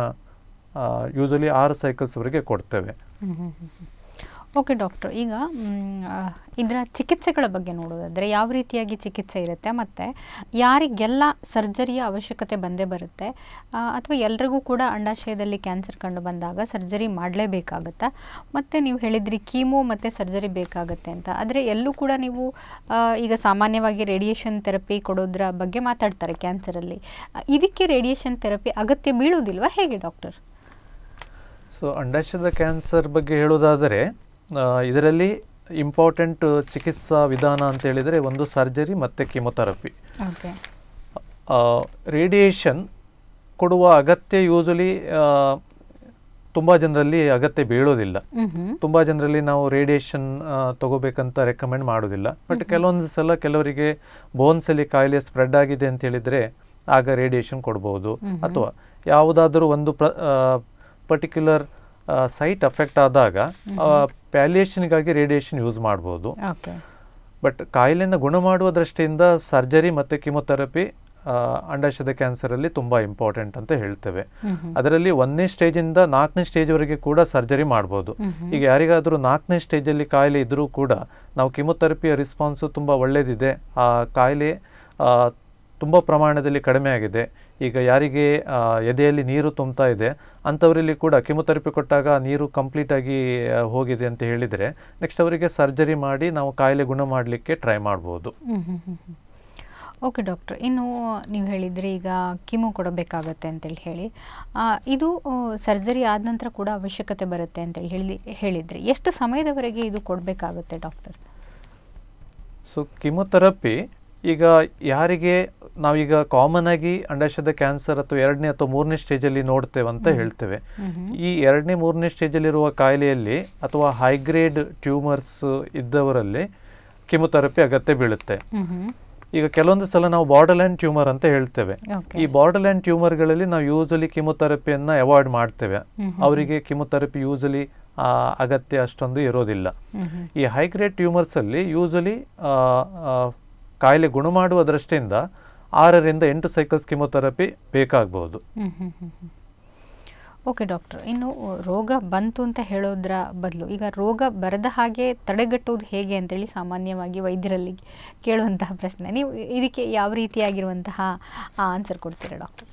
ಯೂಶಲಿ ಆರು ಸೈಕಲ್ಸ್ವರೆಗೆ ಕೊಡ್ತೇವೆ ಹ್ಮ್ ಹ್ಮ್ ಹ್ಮ್ ಹ್ಮ್. ಓಕೆ ಡಾಕ್ಟರ್ ಈಗ ಮ್, ಆ, ಇದರ ಚಿಕಿತ್ಸೆಗಳ ಬಗ್ಗೆ ನೋಡೋದಾದರೆ ಯಾವ ರೀತಿಯಾಗಿ ಚಿಕಿತ್ಸೆ ಇರುತ್ತೆ ಮತ್ತು ಯಾರಿಗೆಲ್ಲ ಸರ್ಜರಿಯ ಅವಶ್ಯಕತೆ ಬಂದೇ ಬರುತ್ತೆ ಅಥವಾ ಎಲ್ರಿಗೂ ಕೂಡ ಅಂಡಾಶಯದಲ್ಲಿ ಕ್ಯಾನ್ಸರ್ ಕಂಡು ಬಂದಾಗ ಸರ್ಜರಿ ಮಾಡಲೇಬೇಕಾಗತ್ತಾ ಮತ್ತು ನೀವು ಹೇಳಿದ್ರಿ ಕೀಮೋ ಮತ್ತು ಸರ್ಜರಿ ಬೇಕಾಗತ್ತೆ ಅಂತ ಆದರೆ ಎಲ್ಲೂ ಕೂಡ ನೀವು ಆ, ಈಗ ಸಾಮಾನ್ಯವಾಗಿ ರೇಡಿಯೇಷನ್ ಥೆರಪಿ ಕೊಡೋದ್ರ ಬಗ್ಗೆ ಮಾತಾಡ್ತಾರೆ ಕ್ಯಾನ್ಸರಲ್ಲಿ ಆ, ಇದಕ್ಕೆ ರೇಡಿಯೇಷನ್ ಥೆರಪಿ ಅಗತ್ಯ ಬೀಳುವುದಿಲ್ವಾ ಹೇಗೆ ಡಾಕ್ಟರ್ ಸೊ ಅಂಡಾಶಯದ ಕ್ಯಾನ್ಸರ್ ಬಗ್ಗೆ ಹೇಳೋದಾದರೆ ಆ, ಇದರಲ್ಲಿ ಇಂಪಾರ್ಟೆಂಟ್ ಚಿಕಿತ್ಸಾ ವಿಧಾನ ಅಂತ ಹೇಳಿದರೆ ಒಂದು ಸರ್ಜರಿ ಮತ್ತು ಕಿಮೊಥೆರಪಿ ಓಕೆ ರೇಡಿಯೇಷನ್ ಕೊಡುವ ಅಗತ್ಯ ಯೂಶಲಿ ತುಂಬ ಜನರಲ್ಲಿ ಅಗತ್ಯ ಬೀಳೋದಿಲ್ಲ ಹ್ಞೂ ಹ್ಞೂ ತುಂಬ ಜನರಲ್ಲಿ ನಾವು ರೇಡಿಯೇಷನ್ ತಗೋಬೇಕಂತ ರೆಕಮೆಂಡ್ ಮಾಡೋದಿಲ್ಲ ಬಟ್ ಕೆಲವೊಂದು ಸಲ ಕೆಲವರಿಗೆ ಬೋನ್ಸಲ್ಲಿ ಕಾಯಿಲೆ ಸ್ಪ್ರೆಡ್ ಆಗಿದೆ ಅಂತ ಹೇಳಿದರೆ ಆಗ ರೇಡಿಯೇಷನ್ ಕೊಡ್ಬೋದು ಅಥವಾ ಯಾವುದಾದ್ರೂ ಒಂದು ಪ್ರ ಪರ್ಟಿಕ್ಯುಲರ್ ಸೈಟ್ ಅಫೆಕ್ಟ್ ಆದಾಗ ಪ್ಯಾಲಿಯೇಷನ್ಗಾಗಿ ರೇಡಿಯೇಷನ್ ಯೂಸ್ ಮಾಡ್ಬೋದು ಓಕೆ ಬಟ್ ಕಾಯಿಲೆಯನ್ನು ಗುಣ ಮಾಡುವ ದೃಷ್ಟಿಯಿಂದ ಸರ್ಜರಿ ಮತ್ತು ಕಿಮೊಥೆರಪಿ ಅಂಡಾಶಯದ ಕ್ಯಾನ್ಸರಲ್ಲಿ ತುಂಬ ಇಂಪಾರ್ಟೆಂಟ್ ಅಂತ ಹೇಳ್ತೇವೆ ಹ್ಮ್ ಹ್ಮ್. ಅದರಲ್ಲಿ ಒಂದನೇ ಸ್ಟೇಜಿಂದ ನಾಲ್ಕನೇ ಸ್ಟೇಜ್ವರೆಗೆ ಕೂಡ ಸರ್ಜರಿ ಮಾಡ್ಬೋದು ಹ್ಮ್ ಹ್ಮ್. ಈಗ ಯಾರಿಗಾದರೂ ನಾಲ್ಕನೇ ಸ್ಟೇಜಲ್ಲಿ ಕಾಯಿಲೆ ಇದ್ದರೂ ಕೂಡ ನಾವು ಕಿಮೊಥೆರಪಿಯ ರಿಸ್ಪಾನ್ಸು ತುಂಬ ಒಳ್ಳೆಯದಿದೆ ಆ ಕಾಯಿಲೆ ಆ, ತುಂಬ ಪ್ರಮಾಣದಲ್ಲಿ ಕಡಿಮೆ ಆಗಿದೆ ಈಗ ಯಾರಿಗೆ ಆ, ಎದೆಯಲ್ಲಿ ನೀರು ತುಂಬ್ತಾ ಇದೆ ಅಂಥವರಲ್ಲಿ ಕೂಡ ಕಿಮೊಥೆರಪಿ ಕೊಟ್ಟಾಗ ಆ ನೀರು ಕಂಪ್ಲೀಟಾಗಿ ಹೋಗಿದೆ ಅಂತ ಹೇಳಿದರೆ ನೆಕ್ಸ್ಟ್ ಅವರಿಗೆ ಸರ್ಜರಿ ಮಾಡಿ ನಾವು ಕಾಯಿಲೆ ಗುಣ ಮಾಡಲಿಕ್ಕೆ ಟ್ರೈ ಮಾಡ್ಬೋದು ಹ್ಮ್ ಹ್ಮ್ ಹ್ಮ್ ಹ್ಮ್. ಓಕೆ ಡಾಕ್ಟರ್ ಇನ್ನು ನೀವು ಹೇಳಿದ್ರಿ ಈಗ ಕಿಮೋ ಕೊಡಬೇಕಾಗತ್ತೆ ಅಂತೇಳಿ ಹೇಳಿ ಆ, ಇದು ಸರ್ಜರಿ ಆದ ನಂತರ ಕೂಡ ಅವಶ್ಯಕತೆ ಬರುತ್ತೆ ಅಂತೇಳಿ ಹೇಳಿ ಹೇಳಿದ್ರಿ ಎಷ್ಟು ಸಮಯದವರೆಗೆ ಇದು ಕೊಡಬೇಕಾಗುತ್ತೆ ಡಾಕ್ಟರ್ ಸೊ ಕಿಮೊಥೆರಪಿ ಈಗ ಯಾರಿಗೆ ನಾವೀಗ ಕಾಮನ್ ಆಗಿ ಅಂಡಾಶಯದ ಕ್ಯಾನ್ಸರ್ ಅಥವಾ ಎರಡನೇ ಅಥವಾ ಮೂರನೇ ಸ್ಟೇಜಲ್ಲಿ ನೋಡ್ತೇವೆ ಅಂತ ಹೇಳ್ತೇವೆ ಹ್ಮ್ ಹ್ಮ್. ಈ ಎರಡನೇ ಮೂರನೇ ಸ್ಟೇಜಲ್ಲಿರುವ ಕಾಯಿಲೆಯಲ್ಲಿ ಅಥವಾ ಹೈಗ್ರೇಡ್ ಟ್ಯೂಮರ್ಸ್ ಇದ್ದವರಲ್ಲಿ ಕಿಮೊಥೆರಪಿ ಅಗತ್ಯ ಬೀಳುತ್ತೆ ಹ್ಮ್ ಹ್ಮ್. ಈಗ ಕೆಲವೊಂದು ಸಲ ನಾವು ಬಾರ್ಡರ್ಲ್ಯಾಂಡ್ ಟ್ಯೂಮರ್ ಅಂತ ಹೇಳ್ತೇವೆ Okay. ಈ ಬಾರ್ಡರ್ಲ್ಯಾಂಡ್ ಟ್ಯೂಮರ್ಗಳಲ್ಲಿ ನಾವು ಯೂಸಲಿ ಕಿಮೊಥೆರಪಿಯನ್ನು ಅವಾಯ್ಡ್ ಮಾಡ್ತೇವೆ ಹ್ಮ್ ಹ್ಮ್. ಅವರಿಗೆ ಕಿಮೊಥೆರಪಿ ಯೂಸಲಿ ಅಗತ್ಯ ಅಷ್ಟೊಂದು ಇರೋದಿಲ್ಲ ಹ್ಮ್ ಹ್ಮ್. ಈ ಹೈಗ್ರೇಡ್ ಟ್ಯೂಮರ್ಸಲ್ಲಿ ಯೂಸಲಿ ಕಾಯಿಲೆ ಗುಣ ಮಾಡುವ ದೃಷ್ಟಿಯಿಂದ ಆರರಿಂದ ಎಂಟು ಸೈಕಲ್ಸ್ ಕಿಮೊಥೆರಪಿ ಬೇಕಾಗಬಹುದು ಹ್ಮ್ ಹ್ಮ್ ಹ್ಮ್ ಹ್ಮ್. ಓಕೆ ಡಾಕ್ಟರ್ ಇನ್ನು ರೋಗ ಬಂತು ಅಂತ ಹೇಳೋದ್ರ ಬದಲು ಈಗ ರೋಗ ಬರದ ಹಾಗೆ ತಡೆಗಟ್ಟುವುದು ಹೇಗೆ ಅಂತೇಳಿ ಸಾಮಾನ್ಯವಾಗಿ ವೈದ್ಯರಲ್ಲಿ ಕೇಳುವಂತಹ ಪ್ರಶ್ನೆ ನೀವು ಇದಕ್ಕೆ ಯಾವ ರೀತಿಯಾಗಿರುವಂತಹ ಆನ್ಸರ್ ಕೊಡ್ತೀರಾ ಡಾಕ್ಟರ್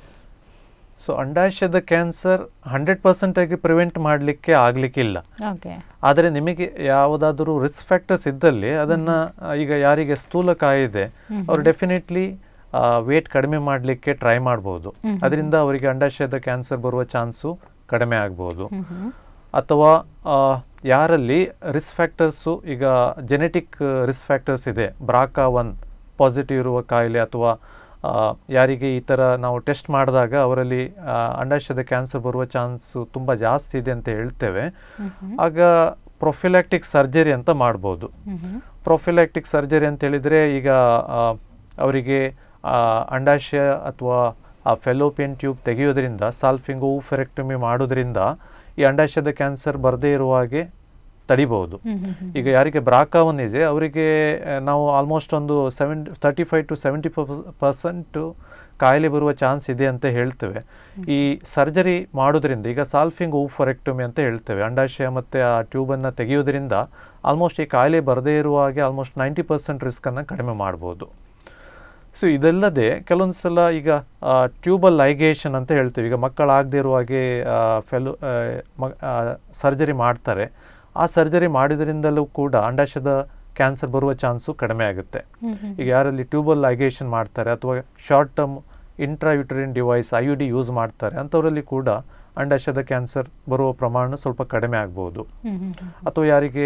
ಸೊ ಅಂಡಾಶಯದ ಕ್ಯಾನ್ಸರ್ ಹಂಡ್ರೆಡ್ ಪರ್ಸೆಂಟ್ ಆಗಿ ಪ್ರಿವೆಂಟ್ ಮಾಡಲಿಕ್ಕೆ ಆಗ್ಲಿಕ್ಕಿಲ್ಲ ಓಕೆ ಆದರೆ ನಿಮಗೆ ಯಾವುದಾದರೂ ರಿಸ್ಕ್ ಫ್ಯಾಕ್ಟರ್ಸ್ ಇದ್ದಲ್ಲಿ ಅದನ್ನ ಆ, ಈಗ ಯಾರಿಗೆ ಸ್ಥೂಲಕಾಯ ಇದೆ ಹ್ಮ್ ಅವರು ಡೆಫಿನೆಟ್ಲಿ ವೇಟ್ ಕಡಿಮೆ ಮಾಡಲಿಕ್ಕೆ ಟ್ರೈ ಮಾಡ್ಬೋದು ಹ್ಮ್. ಅದರಿಂದ ಅವರಿಗೆ ಅಂಡಾಶಯದ ಕ್ಯಾನ್ಸರ್ ಬರುವ ಚಾನ್ಸು ಕಡಿಮೆ ಆಗ್ಬೋದು ಹ್ಮ್ ಹ್ಮ್. ಅಥವಾ ಆ, ಯಾರಲ್ಲಿ ರಿಸ್ಕ್ ಫ್ಯಾಕ್ಟರ್ಸು ಈಗ ಜೆನೆಟಿಕ್ ರಿಸ್ಕ್ ಫ್ಯಾಕ್ಟರ್ಸ್ ಇದೆ ಬ್ರಾಕಾ ಒನ್ ಪಾಸಿಟಿವ್ ಇರುವ ಕಾಯಿಲೆ ಅಥವಾ ಆ, ಯಾರಿಗೆ ಈ ಥರ ನಾವು ಟೆಸ್ಟ್ ಮಾಡಿದಾಗ ಅವರಲ್ಲಿ ಆ, ಅಂಡಾಶಯದ ಕ್ಯಾನ್ಸರ್ ಬರುವ ಚಾನ್ಸು ತುಂಬ ಜಾಸ್ತಿ ಇದೆ ಅಂತ ಹೇಳ್ತೇವೆ ಹ್ಮ್ ಹ್ಮ್. ಆಗ ಪ್ರೊಫಿಲ್ಯಾಕ್ಟಿಕ್ ಸರ್ಜರಿ ಅಂತ ಮಾಡ್ಬೋದು ಹ್ಮ್ ಹ್ಮ್. ಪ್ರೊಫಿಲ್ಯಾಕ್ಟಿಕ್ ಸರ್ಜರಿ ಅಂತ ಹೇಳಿದರೆ ಈಗ ಆ, ಅವರಿಗೆ ಆ, ಅಂಡಾಶಯ ಅಥವಾ ಆ ಫೆಲೋಪಿಯನ್ ಟ್ಯೂಬ್ ತೆಗೆಯೋದ್ರಿಂದ ಸಾಲ್ಫಿಂಗೋ ಫೆರೆಕ್ಟಮಿ ಮಾಡೋದ್ರಿಂದ ಈ ಅಂಡಾಶಯದ ಕ್ಯಾನ್ಸರ್ ಬರದೇ ಇರುವ ಹಾಗೆ ತಡಿಬಹುದು ಹ್ಮ್ ಹ್ಮ್ ಹ್ಮ್. ಈಗ ಯಾರಿಗೆ ಬ್ರಾಕಾವನ್ ಇದೆ ಅವರಿಗೆ ಆ, ನಾವು ಆಲ್ಮೋಸ್ಟ್ ಒಂದು seven thirty five to seventy percent ಕಾಯಿಲೆ ಬರುವ ಚಾನ್ಸ್ ಇದೆ ಅಂತ ಹೇಳ್ತೇವೆ ಈ ಸರ್ಜರಿ ಮಾಡೋದ್ರಿಂದ ಈಗ ಸಾಲ್ಫಿಂಗ್ ಫೊರೆಕ್ಟಮಿ ಅಂತ ಹೇಳ್ತೇವೆ ಅಂಡಾಶಯ ಮತ್ತು ಆ ಟ್ಯೂಬನ್ನು ತೆಗೆಯೋದ್ರಿಂದ ಆಲ್ಮೋಸ್ಟ್ ಈ ಕಾಯಿಲೆ ಬರದೇ ಇರುವ ಹಾಗೆ ಆಲ್ಮೋಸ್ಟ್ ನೈಂಟಿ ಪರ್ಸೆಂಟ್ ರಿಸ್ಕನ್ನು ಕಡಿಮೆ ಮಾಡ್ಬೋದು ಸೊ ಇದಲ್ಲದೆ ಕೆಲವೊಂದು ಸಲ ಈಗ ಟ್ಯೂಬಲ್ ಲೈಗೇಷನ್ ಅಂತ ಹೇಳ್ತೀವಿ ಈಗ ಮಕ್ಕಳಾಗದೇ ಇರುವ ಹಾಗೆ ಫೆಲು ಸರ್ಜರಿ ಮಾಡ್ತಾರೆ ಆ ಸರ್ಜರಿ ಮಾಡಿದ್ರಿಂದಲೂ ಕೂಡ ಅಂಡಾಶಯದ ಕ್ಯಾನ್ಸರ್ ಬರುವ ಚಾನ್ಸು ಕಡಿಮೆ ಆಗುತ್ತೆ ಹ್ಮ್ ಹ್ಮ್. ಈಗ ಯಾರಲ್ಲಿ ಟ್ಯೂಬಲ್ ಲೈಗೇಷನ್ ಮಾಡ್ತಾರೆ ಅಥವಾ short term intrauterine device I U D use ಮಾಡ್ತಾರೆ ಅಂಥವರಲ್ಲಿ ಕೂಡ ಅಂಡಾಶಯದ ಕ್ಯಾನ್ಸರ್ ಬರುವ ಪ್ರಮಾಣ ಸ್ವಲ್ಪ ಕಡಿಮೆ ಆಗ್ಬೋದು ಹ್ಮ್ ಹ್ಮ್ ಹ್ಮ್. ಅಥವಾ ಯಾರಿಗೆ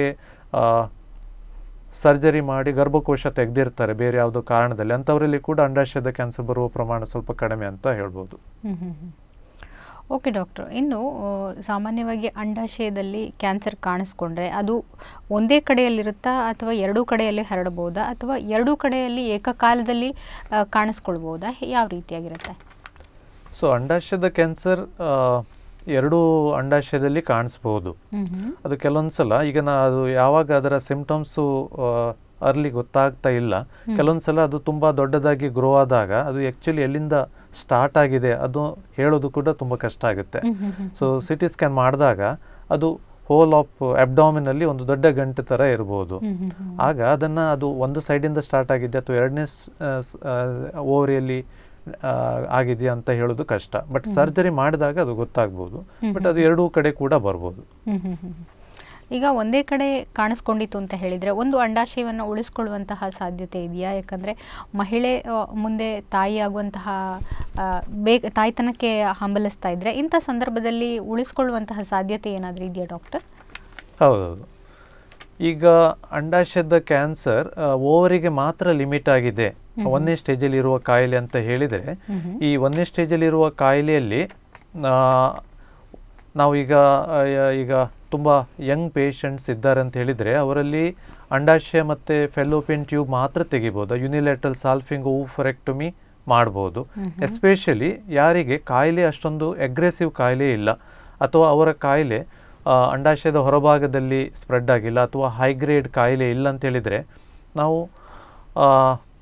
ಸರ್ಜರಿ ಮಾಡಿ ಗರ್ಭಕೋಶ ತೆಗೆದಿರ್ತಾರೆ ಬೇರೆ ಯಾವುದೋ ಕಾರಣದಲ್ಲಿ ಅಂಥವರಲ್ಲಿ ಕೂಡ ಅಂಡಾಶಯದ ಕ್ಯಾನ್ಸರ್ ಬರುವ ಪ್ರಮಾಣ ಸ್ವಲ್ಪ ಕಡಿಮೆ ಅಂತ ಹೇಳ್ಬೋದು ಹ್ಮ್ ಹ್ಮ್ ಹ್ಮ್. ಓಕೆ ಡಾಕ್ಟರ್ ಇನ್ನು ಆ, ಸಾಮಾನ್ಯವಾಗಿ ಅಂಡಾಶಯದಲ್ಲಿ ಕ್ಯಾನ್ಸರ್ ಕಾಣಿಸ್ಕೊಂಡ್ರೆ ಅದು ಒಂದೇ ಕಡೆಯಲ್ಲಿರುತ್ತಾ ಅಥವಾ ಎರಡೂ ಕಡೆಯಲ್ಲಿ ಹರಡಬಹುದಾ ಅಥವಾ ಎರಡೂ ಕಡೆಯಲ್ಲಿ ಏಕಕಾಲದಲ್ಲಿ ಆ, ಕಾಣಿಸ್ಕೊಳ್ಬಹುದಾ ಹೇ- ಯಾವ ರೀತಿಯಾಗಿರುತ್ತೆ ಸೊ ಅಂಡಾಶಯದ ಕ್ಯಾನ್ಸರ್ ಎರಡೂ ಅಂಡಾಶಯದಲ್ಲಿ ಕಾಣಿಸ್ಬೋದು ಹ್ಮ್ ಹ್ಮ್. ಅದು ಕೆಲವೊಂದು ಸಲ ಈಗ ನಾ ಅದು ಯಾವಾಗ ಅದರ ಸಿಂಪ್ಟಮ್ಸು ಅರ್ಲಿ ಗೊತ್ತಾಗ್ತಾ ಇಲ್ಲ ಕೆಲವೊಂದು ಸಲ ಅದು ತುಂಬ ದೊಡ್ಡದಾಗಿ ಗ್ರೋ ಆದಾಗ ಅದು ಆ್ಯಕ್ಚುಲಿ ಎಲ್ಲಿಂದ ಸ್ಟಾರ್ಟ್ ಆಗಿದೆ ಅದು ಹೇಳೋದು ಕೂಡ ತುಂಬ ಕಷ್ಟ ಆಗುತ್ತೆ hmm hmm hmm. So C T scan ಮಾಡಿದಾಗ ಅದು ಹೋಲ್ ಆಫ್ ಅಬ್ಡಾಮಿನಲ್ಲಿ ಒಂದು ದೊಡ್ಡ ಗಂಟು ಥರ ಇರ್ಬೋದು ಹ್ಮ್ ಹ್ಮ್ ಹ್ಮ್. ಆಗ ಅದನ್ನು ಅದು ಒಂದು ಸೈಡಿಂದ ಸ್ಟಾರ್ಟ್ ಆಗಿದೆ ಅಥವಾ ಎರಡನೇ ಓವರಿಯಲ್ಲಿ ಆಗಿದೆಯಾ ಅಂತ ಹೇಳೋದು ಕಷ್ಟ ಬಟ್ ಸರ್ಜರಿ ಮಾಡಿದಾಗ ಅದು ಗೊತ್ತಾಗ್ಬೋದು ಬಟ್ ಅದು ಎರಡೂ ಕಡೆ ಕೂಡ ಬರ್ಬೋದು ಹ್ಮ್ ಹ್ಮ್ ಹ್ಮ್. ಈಗ ಒಂದೇ ಕಡೆ ಕಾಣಿಸ್ಕೊಂಡಿತ್ತು ಅಂತ ಹೇಳಿದ್ರೆ ಒಂದು ಅಂಡಾಶಯವನ್ನು ಉಳಿಸ್ಕೊಳ್ಳುವಂತಹ ಸಾಧ್ಯತೆ ಇದೆಯಾ ಯಾಕಂದ್ರೆ ಮಹಿಳೆ ಆ, ಮುಂದೆ ತಾಯಿ ಆಗುವಂತಹ ಆ, ಬೇಗ ತಾಯ್ತನಕ್ಕೆ ಹಂಬಲಿಸ್ತಾ ಇದ್ರೆ ಇಂಥ ಸಂದರ್ಭದಲ್ಲಿ ಉಳಿಸ್ಕೊಳ್ಳುವಂತಹ ಸಾಧ್ಯತೆ ಏನಾದರೂ ಇದೆಯಾ ಡಾಕ್ಟರ್ ಹೌದೌದು ಈಗ ಅಂಡಾಶಯದ ಕ್ಯಾನ್ಸರ್ ಓವರಿಗೆ ಮಾತ್ರ ಲಿಮಿಟ್ ಆಗಿದೆ ಒಂದನೇ ಸ್ಟೇಜಲ್ಲಿ ಇರುವ ಕಾಯಿಲೆ ಅಂತ ಹೇಳಿದರೆ ಹ್ಮ್ ಹ್ಮ್. ಈ ಒಂದನೇ ಸ್ಟೇಜಲ್ಲಿ ಇರುವ ಕಾಯಿಲೆಯಲ್ಲಿ ಆ, ನಾವು ಈಗ ಆ, ಯ- ಈಗ ತುಂಬ ಯಂಗ್ ಪೇಷಂಟ್ಸ್ ಇದ್ದಾರೆ ಅಂತ ಹೇಳಿದರೆ ಅವರಲ್ಲಿ ಅಂಡಾಶಯ ಮತ್ತು ಫೆಲೋಪಿಯನ್ ಟ್ಯೂಬ್ ಮಾತ್ರ ತೆಗಿಬೋದು ಯುನಿಲೆಟ್ರಲ್ ಸಾಲ್ಫಿಂಗ್ ಫೊರೆಕ್ಟೊಮಿ ಮಾಡ್ಬೋದು ಎಸ್ಪೆಷಲಿ ಯಾರಿಗೆ ಕಾಯಿಲೆ ಅಷ್ಟೊಂದು ಅಗ್ರೆಸಿವ್ ಕಾಯಿಲೆ ಇಲ್ಲ ಅಥವಾ ಅವರ ಕಾಯಿಲೆ ಆ, ಅಂಡಾಶಯದ ಹೊರಭಾಗದಲ್ಲಿ ಸ್ಪ್ರೆಡ್ ಆಗಿಲ್ಲ ಅಥವಾ ಹೈಗ್ರೇಡ್ ಕಾಯಿಲೆ ಇಲ್ಲ ಅಂತ ಹೇಳಿದರೆ ನಾವು ಆ,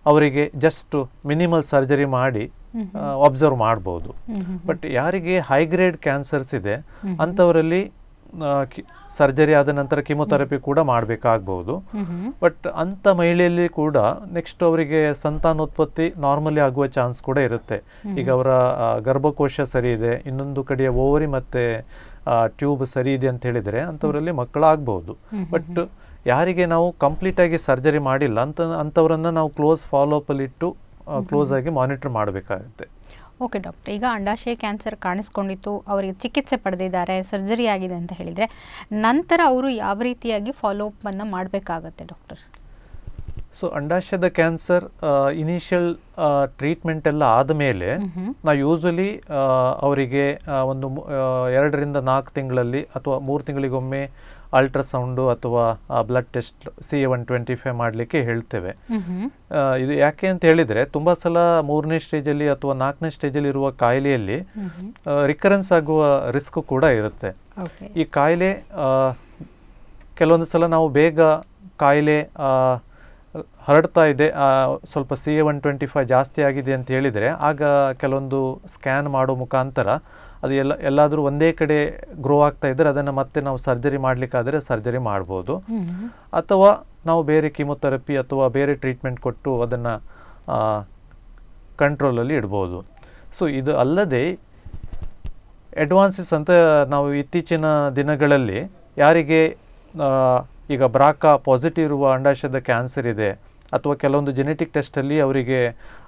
ಅವರಿಗೆ ಜಸ್ಟ್ ಮಿನಿಮಲ್ ಸರ್ಜರಿ ಮಾಡಿ ಹ್ಮ್ ಅಬ್ಸರ್ವ್ ಮಾಡ್ಬೋದು ಹ್ಮ್ ಹ್ಮ್ ಬಟ್ ಯಾರಿಗೆ ಹೈ ಗ್ರೇಡ್ ಕ್ಯಾನ್ಸರ್ಸ್ ಇದೆ ಅಂಥವರಲ್ಲಿ ಸರ್ಜರಿ ಆದ ನಂತರ ಕಿಮೊಥೆರಪಿ ಕೂಡ ಮಾಡಬೇಕಾಗ್ಬೋದು ಹ್ಮ್ ಹ್ಮ್ ಬಟ್ ಅಂಥ ಮಹಿಳೆಯಲ್ಲಿ ಕೂಡ ನೆಕ್ಸ್ಟ್ ಅವರಿಗೆ ಸಂತಾನೋತ್ಪತ್ತಿ ನಾರ್ಮಲಿ ಆಗುವ ಚಾನ್ಸ್ ಕೂಡ ಇರುತ್ತೆ ಈಗ ಅವರ ಆ, ಗರ್ಭಕೋಶ ಸರಿ ಇದೆ ಇನ್ನೊಂದು ಕಡೆಯ ಓವರಿ ಮತ್ತೆ ಟ್ಯೂಬ್ ಸರಿ ಇದೆ ಅಂತ ಹೇಳಿದರೆ ಅಂಥವರಲ್ಲಿ ಮಕ್ಕಳಾಗಬಹುದು ಬಟ್ ಯಾರಿಗೆ ನಾವು ಕಂಪ್ಲೀಟ್ ಆಗಿ ಸರ್ಜರಿ ಮಾಡಿಲ್ಲ ಅಂತ ಅಂಥವರನ್ನ ನಾವು ಕ್ಲೋಸ್ ಫಾಲೋಅಪ್ ಅಲ್ಲಿ ಇಟ್ಟು ಕ್ಲೋಸ್ ಆಗಿ ಮಾನಿಟರ್ ಮಾಡಬೇಕಾಗುತ್ತೆ ಓಕೆ ಡಾಕ್ಟರ್ ಈಗ ಅಂಡಾಶಯ ಕ್ಯಾನ್ಸರ್ ಕಾಣಿಸ್ಕೊಂಡಿತ್ತು ಅವರಿಗೆ ಚಿಕಿತ್ಸೆ ಪಡೆದಿದ್ದಾರೆ ಸರ್ಜರಿ ಆಗಿದೆ ಅಂತ ಹೇಳಿದರೆ ನಂತರ ಅವರು ಯಾವ ರೀತಿಯಾಗಿ ಫಾಲೋಅಪ್ಪನ್ನು ಮಾಡಬೇಕಾಗತ್ತೆ ಡಾಕ್ಟರ್ ಸೊ ಅಂಡಾಶಯದ ಕ್ಯಾನ್ಸರ್ ಇನಿಷಿಯಲ್ ಟ್ರೀಟ್ಮೆಂಟ್ ಎಲ್ಲ ಆದಮೇಲೆ ಹ್ಮ್ ನಾವು ಯೂಸ್ವಲಿ ಅವರಿಗೆ ಆ, ಒಂದು ಮು- ಆ, ಎರಡರಿಂದ ನಾಲ್ಕು ತಿಂಗಳಲ್ಲಿ ಅಥವಾ ಮೂರು ತಿಂಗಳಿಗೊಮ್ಮೆ ಅಲ್ಟ್ರಾಸೌಂಡು ಅಥವಾ blood test C A one twenty five ಮಾಡಲಿಕ್ಕೆ ಹೇಳ್ತೇವೆ ಹ್ಮ್ ಹ್ಮ್ ಆ, ಇದು ಯಾಕೆ ಅಂತ ಹೇಳಿದರೆ ತುಂಬ ಸಲ ಮೂರನೇ ಸ್ಟೇಜಲ್ಲಿ ಅಥವಾ ನಾಲ್ಕನೇ ಸ್ಟೇಜಲ್ಲಿ ಇರುವ ಕಾಯಿಲೆಯಲ್ಲಿ ಹ್ಮ್ ಹ್ಮ್ ರಿಕರೆನ್ಸ್ ಆಗುವ ರಿಸ್ಕ್ ಕೂಡ ಇರುತ್ತೆ ಓಕೆ ಈ ಕಾಯಿಲೆ ಆ, ಕೆಲವೊಂದು ಸಲ ನಾವು ಬೇಗ ಕಾಯಿಲೆ ಆ, ಹರಡ್ತಾ ಇದೆ ಆ, ಸ್ವಲ್ಪ C A one twenty five ಜಾಸ್ತಿ ಆಗಿದೆ ಅಂತ ಹೇಳಿದರೆ ಆಗ ಕೆಲವೊಂದು ಸ್ಕ್ಯಾನ್ ಮಾಡೋ ಮುಖಾಂತರ ಅದು ಎಲ್ಲ ಎಲ್ಲಾದರೂ ಒಂದೇ ಕಡೆ ಗ್ರೋ ಆಗ್ತಾ ಇದ್ದರೆ ಅದನ್ನು ಮತ್ತೆ ನಾವು ಸರ್ಜರಿ ಮಾಡಲಿಕ್ಕಾದರೆ ಸರ್ಜರಿ ಮಾಡ್ಬೋದು ಹ್ಮ್ ಹ್ಮ್ ಅಥವಾ ನಾವು ಬೇರೆ ಕೀಮೊಥೆರಪಿ ಅಥವಾ ಬೇರೆ ಟ್ರೀಟ್ಮೆಂಟ್ ಕೊಟ್ಟು ಅದನ್ನು ಕಂಟ್ರೋಲಲ್ಲಿ ಇಡ್ಬೋದು ಸೊ ಇದು ಅಲ್ಲದೆ ಅಡ್ವಾನ್ಸಸ್ ಅಂತ ನಾವು ಇತ್ತೀಚಿನ ದಿನಗಳಲ್ಲಿ ಯಾರಿಗೆ ಆ, ಈಗ ಬ್ರಾಕಾ ಪಾಸಿಟಿವ್ ಇರುವ ಅಂಡಾಶಯದ ಕ್ಯಾನ್ಸರ್ ಇದೆ ಅಥವಾ ಕೆಲವೊಂದು ಜೆನೆಟಿಕ್ ಟೆಸ್ಟಲ್ಲಿ ಅವರಿಗೆ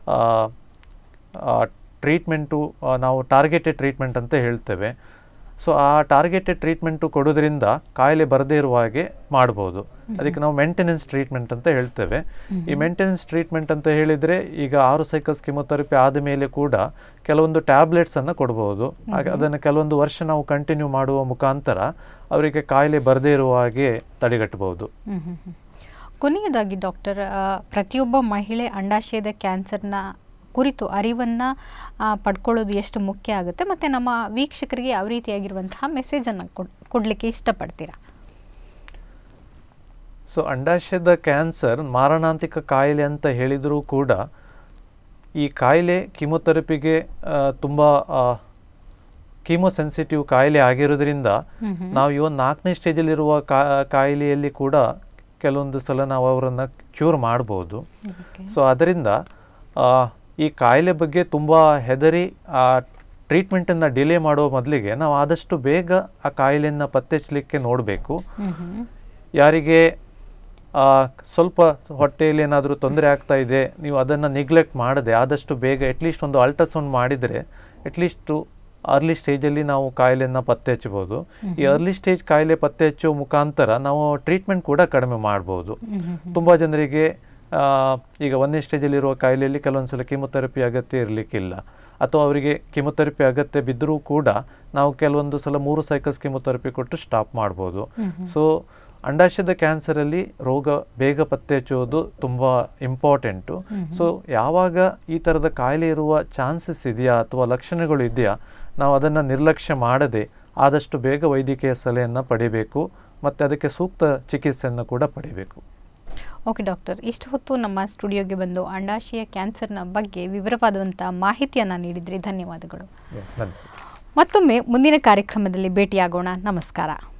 ಟ್ರೀಟ್ಮೆಂಟು ನಾವು ಟಾರ್ಗೆಟೆಡ್ ಟ್ರೀಟ್ಮೆಂಟ್ ಅಂತ ಹೇಳ್ತೇವೆ ಸೊ ಆ ಟಾರ್ಗೆಟೆಡ್ ಟ್ರೀಟ್ಮೆಂಟು ಕೊಡೋದ್ರಿಂದ ಕಾಯಿಲೆ ಬರದೇ ಇರುವ ಹಾಗೆ ಮಾಡ್ಬೋದು ಅದಕ್ಕೆ ನಾವು ಮೇಂಟೆನೆನ್ಸ್ ಟ್ರೀಟ್ಮೆಂಟ್ ಅಂತ ಹೇಳ್ತೇವೆ ಈ ಮೇಂಟೆನೆನ್ಸ್ ಟ್ರೀಟ್ಮೆಂಟ್ ಅಂತ ಹೇಳಿದರೆ ಈಗ ಆರು ಸೈಕಲ್ಸ್ ಕಿಮೊಥೆರಪಿ ಆದ ಮೇಲೆ ಕೂಡ ಕೆಲವೊಂದು ಟ್ಯಾಬ್ಲೆಟ್ಸ್ ಅನ್ನು ಕೊಡ್ಬೋದು ಹಾಗೆ ಅದನ್ನು ಕೆಲವೊಂದು ವರ್ಷ ನಾವು ಕಂಟಿನ್ಯೂ ಮಾಡುವ ಮುಖಾಂತರ ಅವರಿಗೆ ಕಾಯಿಲೆ ಬರದೇ ಇರುವ ಹಾಗೆ ತಡೆಗಟ್ಟಬಹುದು ಹ್ಮ್ ಹ್ಮ್ ಹ್ಮ್. ಕೊನೆಯದಾಗಿ ಡಾಕ್ಟರ್ ಆ, ಪ್ರತಿಯೊಬ್ಬ ಮಹಿಳೆ ಅಂಡಾಶಯದ ಕ್ಯಾನ್ಸರ್ನ ಕುರಿತು ಅರಿವನ್ನು ಪಡ್ಕೊಳ್ಳೋದು ಎಷ್ಟು ಮುಖ್ಯ ಆಗುತ್ತೆ ಮತ್ತು ನಮ್ಮ ವೀಕ್ಷಕರಿಗೆ ಯಾವ ರೀತಿಯಾಗಿರುವಂತಹ ಮೆಸೇಜನ್ನು ಕೊಡ್ ಕೊಡಲಿಕ್ಕೆ ಇಷ್ಟಪಡ್ತೀರಾ ಸೊ ಅಂಡಾಶಯದ ಕ್ಯಾನ್ಸರ್ ಮಾರಣಾಂತಿಕ ಕಾಯಿಲೆ ಅಂತ ಹೇಳಿದರೂ ಕೂಡ ಈ ಕಾಯಿಲೆ ಕಿಮೊಥೆರಪಿಗೆ ತುಂಬ ಕೀಮೋಸೆನ್ಸಿಟಿವ್ ಕಾಯಿಲೆ ಆಗಿರೋದ್ರಿಂದ ಹ್ಮ್ ಹ್ಮ್. ನಾವು ಇವನ್ ನಾಲ್ಕನೇ ಸ್ಟೇಜಲ್ಲಿರುವ ಕಾ ಕಾಯಿಲೆಯಲ್ಲಿ ಕೂಡ ಕೆಲವೊಂದು ಸಲ ನಾವು ಅವರನ್ನು ಕ್ಯೂರ್ ಮಾಡ್ಬೋದು Okay. ಸೊ ಅದರಿಂದ ಆ, ಈ ಕಾಯಿಲೆ ಬಗ್ಗೆ ತುಂಬ ಹೆದರಿ ಆ ಟ್ರೀಟ್ಮೆಂಟನ್ನು ಡಿಲೇ ಮಾಡುವ ಮೊದಲಿಗೆ ನಾವು ಆದಷ್ಟು ಬೇಗ ಆ ಕಾಯಿಲೆಯನ್ನು ಪತ್ತೆಚ್ಚಲಿಕ್ಕೆ ನೋಡಬೇಕು ಹ್ಮ್ ಹ್ಮ್. ಯಾರಿಗೆ ಆ, ಸ್ವಲ್ಪ ಹೊಟ್ಟೆಯಲ್ಲಿ ಏನಾದರೂ ತೊಂದರೆ ಆಗ್ತಾ ಇದೆ ನೀವು ಅದನ್ನು ನಿಗ್ಲೆಕ್ಟ್ ಮಾಡದೆ ಆದಷ್ಟು ಬೇಗ ಅಟ್ಲೀಸ್ಟ್ ಒಂದು ಅಲ್ಟ್ರಾಸೌಂಡ್ ಮಾಡಿದರೆ ಅಟ್ಲೀಸ್ಟು ಅರ್ಲಿ ಸ್ಟೇಜಲ್ಲಿ ನಾವು ಕಾಯಿಲೆಯನ್ನು ಪತ್ತೆ ಹಚ್ಚಬಹುದು ಈ ಅರ್ಲಿ ಸ್ಟೇಜ್ ಕಾಯಿಲೆ ಪತ್ತೆ ಹಚ್ಚುವ ಮುಖಾಂತರ ನಾವು ಟ್ರೀಟ್ಮೆಂಟ್ ಕೂಡ ಕಡಿಮೆ ಮಾಡ್ಬೋದು ಹ್ಮ್ ಹ್ಮ್ ಹ್ಮ್. ತುಂಬ ಜನರಿಗೆ ಆ, ಈಗ ಒಂದನೇ ಸ್ಟೇಜಲ್ಲಿರುವ ಕಾಯಿಲೆಯಲ್ಲಿ ಕೆಲವೊಂದ್ಸಲ ಕಿಮೊಥೆರಪಿ ಅಗತ್ಯ ಇರಲಿಕ್ಕಿಲ್ಲ ಅಥವಾ ಅವರಿಗೆ ಕಿಮೊಥೆರಪಿ ಅಗತ್ಯ ಬಿದ್ದರೂ ಕೂಡ ನಾವು ಕೆಲವೊಂದು ಸಲ ಮೂರು ಸೈಕಲ್ಸ್ ಕಿಮೊಥೆರಪಿ ಕೊಟ್ಟು ಸ್ಟಾಪ್ ಮಾಡ್ಬೋದು ಹ್ಮ್ ಹ್ಮ್. ಸೊ ಅಂಡಾಶಯದ ಕ್ಯಾನ್ಸರಲ್ಲಿ ರೋಗ ಬೇಗ ಪತ್ತೆ ಹಚ್ಚುವುದು ತುಂಬ ಇಂಪಾರ್ಟೆಂಟು ಸೊ ಯಾವಾಗ ಈ ಥರದ ಕಾಯಿಲೆ ಇರುವ ಚಾನ್ಸಸ್ ಇದೆಯಾ ಅಥವಾ ಲಕ್ಷಣಗಳು ಇದೆಯಾ ನಾವು ಅದನ್ನು ನಿರ್ಲಕ್ಷ್ಯ ಮಾಡದೆ ಆದಷ್ಟು ಬೇಗ ವೈದ್ಯಕೀಯ ಸಲಹೆಯನ್ನು ಪಡಿಬೇಕು ಮತ್ತು ಅದಕ್ಕೆ ಸೂಕ್ತ ಚಿಕಿತ್ಸೆಯನ್ನು ಕೂಡ ಪಡಿಬೇಕು ಓಕೆ ಡಾಕ್ಟರ್ ಇಷ್ಟು ಹೊತ್ತು ನಮ್ಮ ಸ್ಟುಡಿಯೋಗೆ ಬಂದು ಅಂಡಾಶಯ ಕ್ಯಾನ್ಸರ್ನ ಬಗ್ಗೆ ವಿವರವಾದಂಥ ಮಾಹಿತಿಯನ್ನು ನೀಡಿದ್ರಿ ಧನ್ಯವಾದಗಳು ಧನ್ಯವಾದ ಮತ್ತೊಮ್ಮೆ ಮುಂದಿನ ಕಾರ್ಯಕ್ರಮದಲ್ಲಿ ಭೇಟಿಯಾಗೋಣ ನಮಸ್ಕಾರ